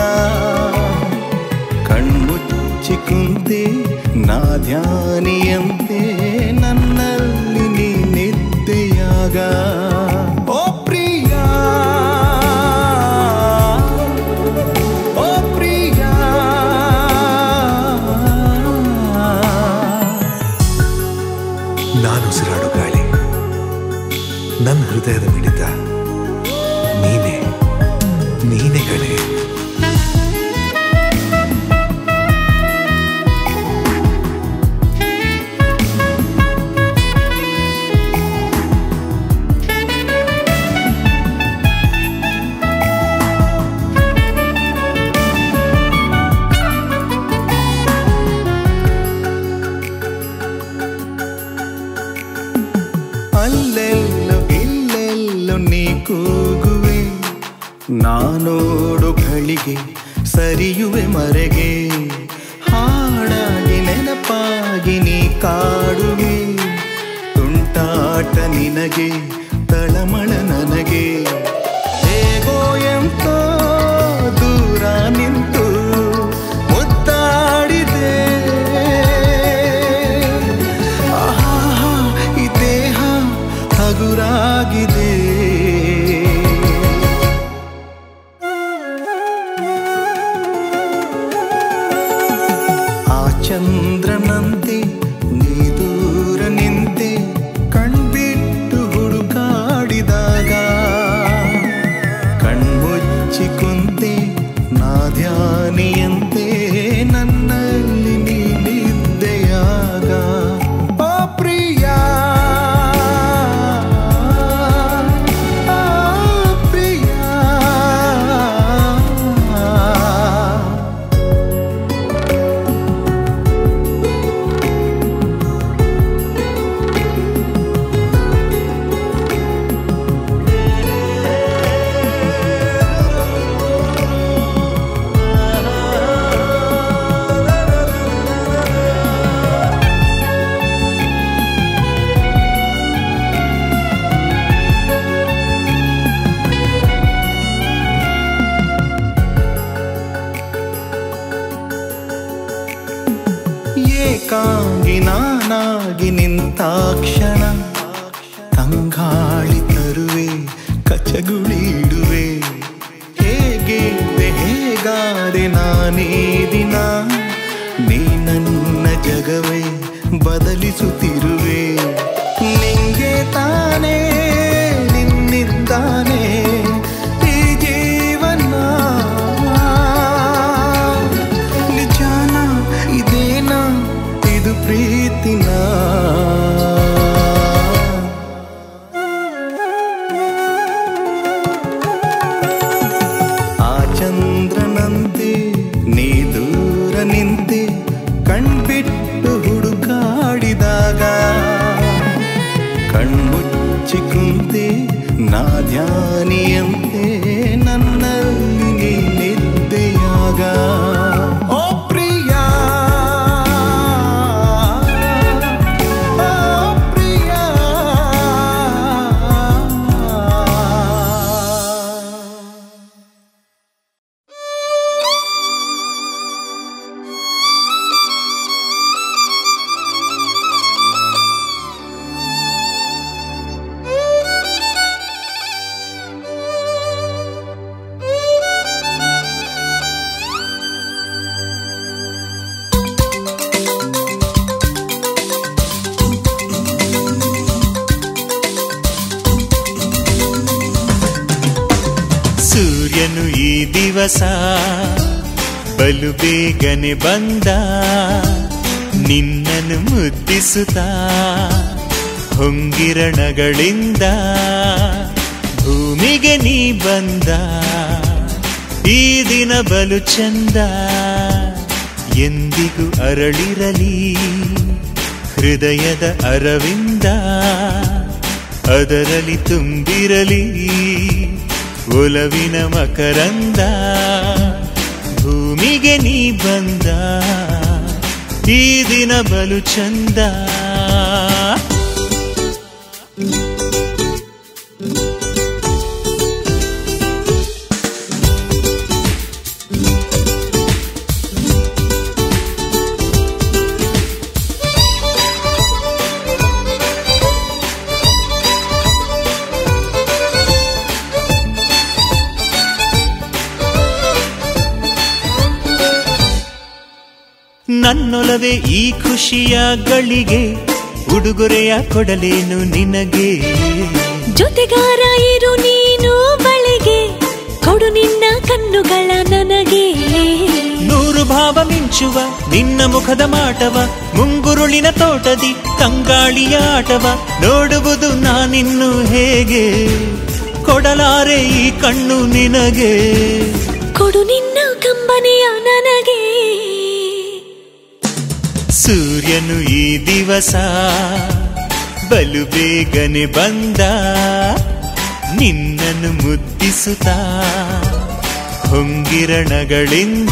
ಕಣ್ಮುಚ್ಚಿಕುಂತೆ ನಾ ಧ್ಯಾನಿಯಂತೆ ನನ್ನಲ್ಲಿ ನೀ ನಿದ್ದೆಯಾಗ ಓ ಪ್ರಿಯಾ ಓ ಪ್ರಿಯಾ ನಾನು ಉಸಿರಾಡೋ ಗಾಳಿ ನನ್ನ ಹೃದಯದ ಮಿಡಿತ ನೀನೇ ನೀನೇ ಕಣೆ ಇರುವೆ ಮರೆಗೆ ಹಾಡಾಗಿ ನೆನಪಾಗಿ ನೀ ಕಾಡುವೆ ತುಂಟಾಟ ನಿನಗೆ ತಳಮಳ ನನಗೆ ಹೇಗೋ ಎಂತೋ ದೂರ ನಿಂತು ಮುದ್ದಾಡಿದೆ ಆಹಾ ಈ ದೇಹ ಹಗುರಾಗಿದೆ ಆ ಚಂದ್ರನಂತೆ ನೀ ದೂರ ನಿಂತೆ ಕಣ್ಬಿಟ್ಟು ಹುಡುಕಾಡಿದಾಗ ಕಣ್ಮುಚ್ಚಿ ಕುಂತೆ ನಾ ಧ್ಯಾನಿಯಂತೆ ನನ್ನಲ್ಲಿ ನೀನಿದ್ದೆಯಾಗ ಓ ಪ್ರಿಯ ಆ ಪ್ರಿಯ ಏಕಾಂಗಿ ನಾನಾಗಿ ನಿಂತಾಕ್ಷಣ ತಂಗಾಳಿ ತರುವೆ ಕಚಗುಳಿಡುವೆ ಹೇಗೆ ಹೇಗಾದೆ ನಾನೇ ದಿನ ನೀ ನನ್ನ ಜಗವೇ ಬದಲಿಸುತ್ತಿರುವೆ ನಿಂಗೆ ತಾನೇ ನಿನ್ನಿದ್ದಾನೆ ಈ ಜೀವನ ನಿಜಾನ ಇದೇನ ಇದು ಪ್ರೀತಿನ ಆ ಚಂದ್ರನಂತೆ ನೀ ದೂರ ನಿಂತೆ ಕಣ್ಬಿಟ್ಟು ಹುಡುಕಾಡಿದಾಗ ಕಣ್ಮುಚ್ಚಿ ಕುಂತೆ ನಾ ಧ್ಯಾನಿಯಂತೆ ನನ್ನಲ್ಲಿ ನೀನಿದ್ದೆಯಾಗ ಓ ಪ್ರಿಯ ಓ ಪ್ರಿಯ ಸೂರ್ಯನು ಈ ದಿವಸ ಬಲು ಬೇಗನೆ ಬಂದ ನಿನ್ನನ್ನು ಮುದ್ದಿಸುತ್ತಾ ಹೊಂಗಿರಣಗಳಿಂದ ಭೂಮಿಗೆ ನೀ ಬಂದ ಈ ದಿನ ಬಲು ಚಂದ ಎಂದಿಗೂ ಅರಳಿರಲಿ ಹೃದಯದ ಅರವಿಂದ ಅದರಲ್ಲಿ ತುಂಬಿರಲಿ ಒಲವಿನ ಮಕರಂದ ಭೂಮಿಗೆ ನೀ ಬಂದ ಈ ದಿನ ಬಲು ಚಂದ ನನ್ನೊಲವೇ ಈ ಖುಷಿಯ ಗಳಿಗೆ ಉಡುಗೊರೆಯ ಕೊಡಲೇನು ನಿನಗೆ ಜೊತೆಗಾರ ಇರು ನೀನು ಬಳಿಗೆ ಕೊಡು ನಿನ್ನ ಕಣ್ಣುಗಳ ನನಗೆ ನೂರು ಭಾವ ಮಿಂಚುವ ನಿನ್ನ ಮುಖದ ಮಾಟವ ಮುಂಗುರುಳಿನ ತೋಟದಿ ತಂಗಾಳಿಯ ಆಟವ ನೋಡುವುದು ನಾನಿನ್ನು ಹೇಗೆ ಕೊಡಲಾರೆ ಈ ಕಣ್ಣು ನಿನಗೆ ಕೊಡು ನಿನ್ನ ಕಂಬನಿಯ ನನಗೆ ಸೂರ್ಯನು ಈ ದಿವಸ ಬಲು ಬೇಗನೆ ಬಂದ ನಿನ್ನನ್ನು ಮುದ್ದಿಸುತ್ತಾ ಹೊಂಗಿರಣಗಳಿಂದ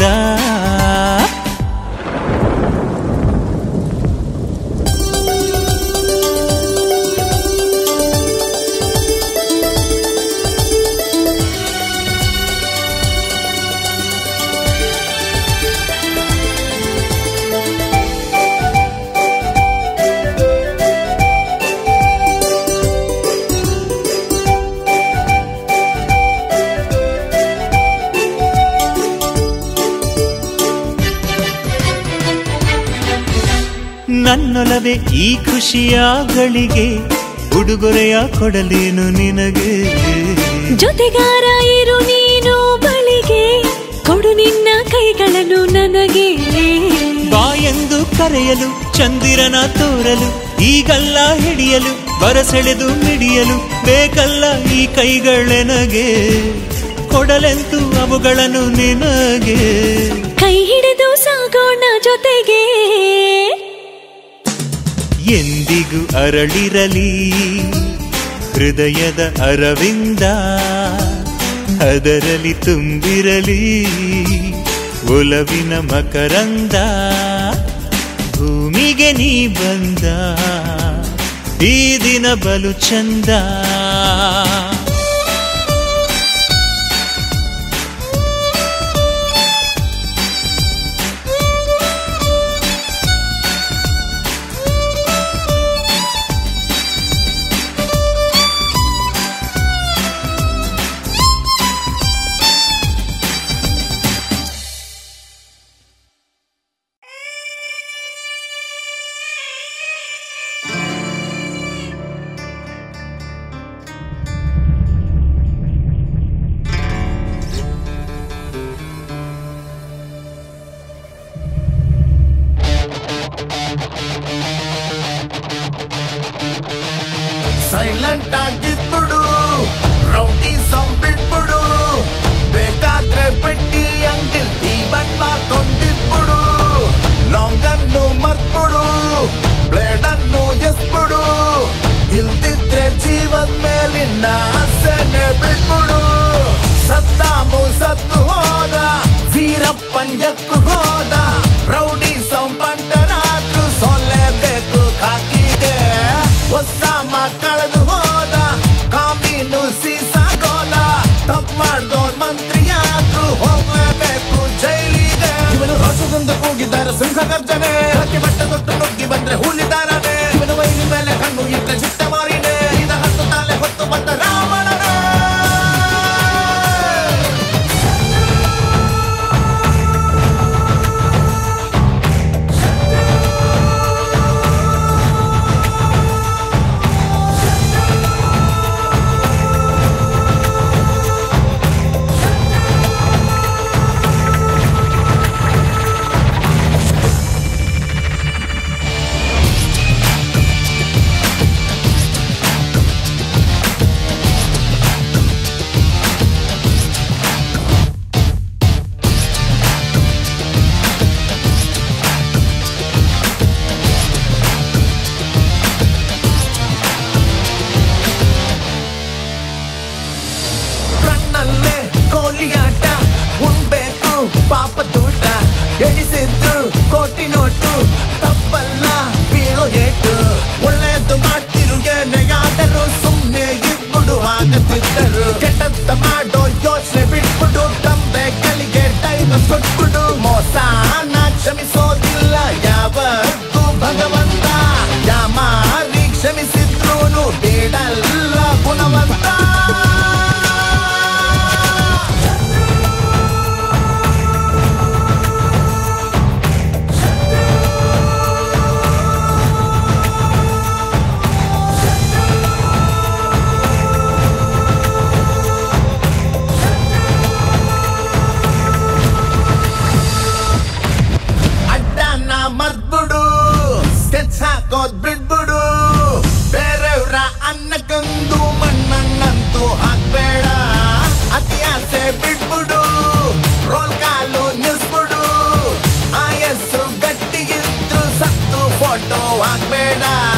ನನ್ನೊಲವೇ ಈ ಖುಷಿಯ ಗಳಿಗೆ ಉಡುಗೊರೆಯ ಕೊಡಲೇನು ನಿನಗೆ ಜೊತೆಗಾರ ಇರು ನೀನು ಬಳಿಗೆ ಕೊಡು ನಿನ್ನ ಕೈಗಳನ್ನು ನನಗೆ ಬಾಯೆಂದು ಕರೆಯಲು ಚಂದಿರನ ತೋರಲು ಈಗಲ್ಲ ಹಿಡಿಯಲು ಬರಸೆಳೆದು ಮಿಡಿಯಲು ಬೇಕಲ್ಲ ಈ ಕೈಗಳೆನಗೆ ಕೊಡಲೆಂತು ಅವುಗಳನ್ನು ನಿನಗೆ ಕೈ ಹಿಡಿದು ಸಾಗೋಣ ಜೊತೆಗೆ ಎಂದಿಗೂ ಅರಳಿರಲಿ ಹೃದಯದ ಅರವಿಂದ ಅದರಲ್ಲಿ ತುಂಬಿರಲಿ ಒಲವಿನ ಮಕರಂದ ಭೂಮಿಗೆ ನೀ ಬಂದ ಈ ದಿನ ಬಲು ಚಂದ ಸೈಲೆಂಟ್ ಆಗಿದ್ಬಿಡು ರೌಡಿ ಸಾಂಗ್ ಬಿಟ್ಬಿಡು ಬೇಕಾದ್ರೆ ಪೆಟ್ಟಿ ಅಂಗಿಲ್ ಟೀ ಬಣ್ಣ ಕೊಂಡಿದ್ಬಿಡು ಲಾಂಗ್ ಅನ್ನು ಮರ್ತ್ಬಿಡು ಬ್ಲೇಡ್ ಅನ್ನು ಎಸ್ಬಿಡು ಇಲ್ದಿದ್ರೆ ಜೀವದ ಮೇಲಿನ ಆಸೆನೆ ಬಿಟ್ಬಿಡು ಸದ್ದಾಮು ಸತ್ತು ಹೋದ ವೀರಪ್ಪನ್ ಎಕ್ಕು ಹೋದ ರೌಡಿ ಸಂಪಂಟರಾದ್ರು ಸೊಲ್ಲೇಬೇಕು ಕಾಕಿಗೆ ಹೊಸ ಕಳೆದು ಹೋದ ಕಾಮೀನು ಸೀಸಾಗೋದ ತಪ್ಪು ಮಾಡ್ದೋನ್ ಮಂತ್ರಿಯಾದ್ರು ಹೋಗ್ಲೇಬೇಕು ಜೈಲಿಗೆ ಇವನು ರೋಷದಿಂದ ಕೂಗಿದ್ದಾರೆ ಸಿಂಹ ಗರ್ಜನೆ ಹಕ್ಕಿ ಬಟ್ಟ ತೊಟ್ಟು ನುಗ್ಗಿ ಬಂದ್ರೆ ಹೂಲಿದಾರನೆ ಇವನು ವೈರಿ ಮೇಲೆ ಕಣ್ಣು ಇಟ್ರೆ ಚಿಟ್ಟ ಮಾರಿನೆ ಇದ ಹತ್ತು ತಾಲೆ ಹೊತ್ತು ಬಂದ ರಾವಣನೇ ಕಣ್ಣಲ್ಲೇ ಕೋಲಿಯಾಟ ಉಣ್ಬೇಕು ಪಾಪ ತೂಟ ಎಣಿಸಿದ್ದು ಕೋಟಿ ನೋಟು ತಪ್ಪಲ್ಲ ಬೀಳೋ ಏಟು ಒಳ್ಳೇದು ಮಾಡ್ತಿರು ಏನೆಯಾದರೂ ಸುಮ್ಮನೆ ಇಟ್ಬಿಡು ಆಗತ್ತಿದ್ದರು ಕೆಟ್ಟದ್ದ ಮಾಡೋ ಯೋಚನೆ ಬಿಟ್ಬಿಡು ತಂದೆ ಕಲಿಗೆ ಟೈಮ್ ಕೊಟ್ಬಿಡು ಮೋಸನ ಕ್ಷಮಿಸೋದಿಲ್ಲ ಯಾವತ್ತೂ ಭಗವಂತ ಯಾಮಾರಿ ಕ್ಷಮಿಸಿದ್ರು ಬೇಡಲ್ಲ ಗುಣವಂತ ಅಡ್ಡನ ಮರ್ದ್ಬಿಡು ಸ್ಕೆಚ್ ಹಾಕೋದ್ ಬಿಡ್ಬಿಡು ಬೇರೆಯವ್ರ ಅನ್ನಕ್ಕಂದು ಮಣ್ಣನ್ನಂತೂ ಹಾಕ್ಬೇಡ ಅತಿ ಆಸೆ ಬಿಡ್ಬಿಡು ರೋಲ್ ಕಾಲು ನಿಲ್ಸ್ಬಿಡು ಆಯಸ್ಸು ಗಟ್ಟಿಗಿದ್ದು ಸತ್ತು ಫೋಟೋ ಹಾಕ್ಬೇಡ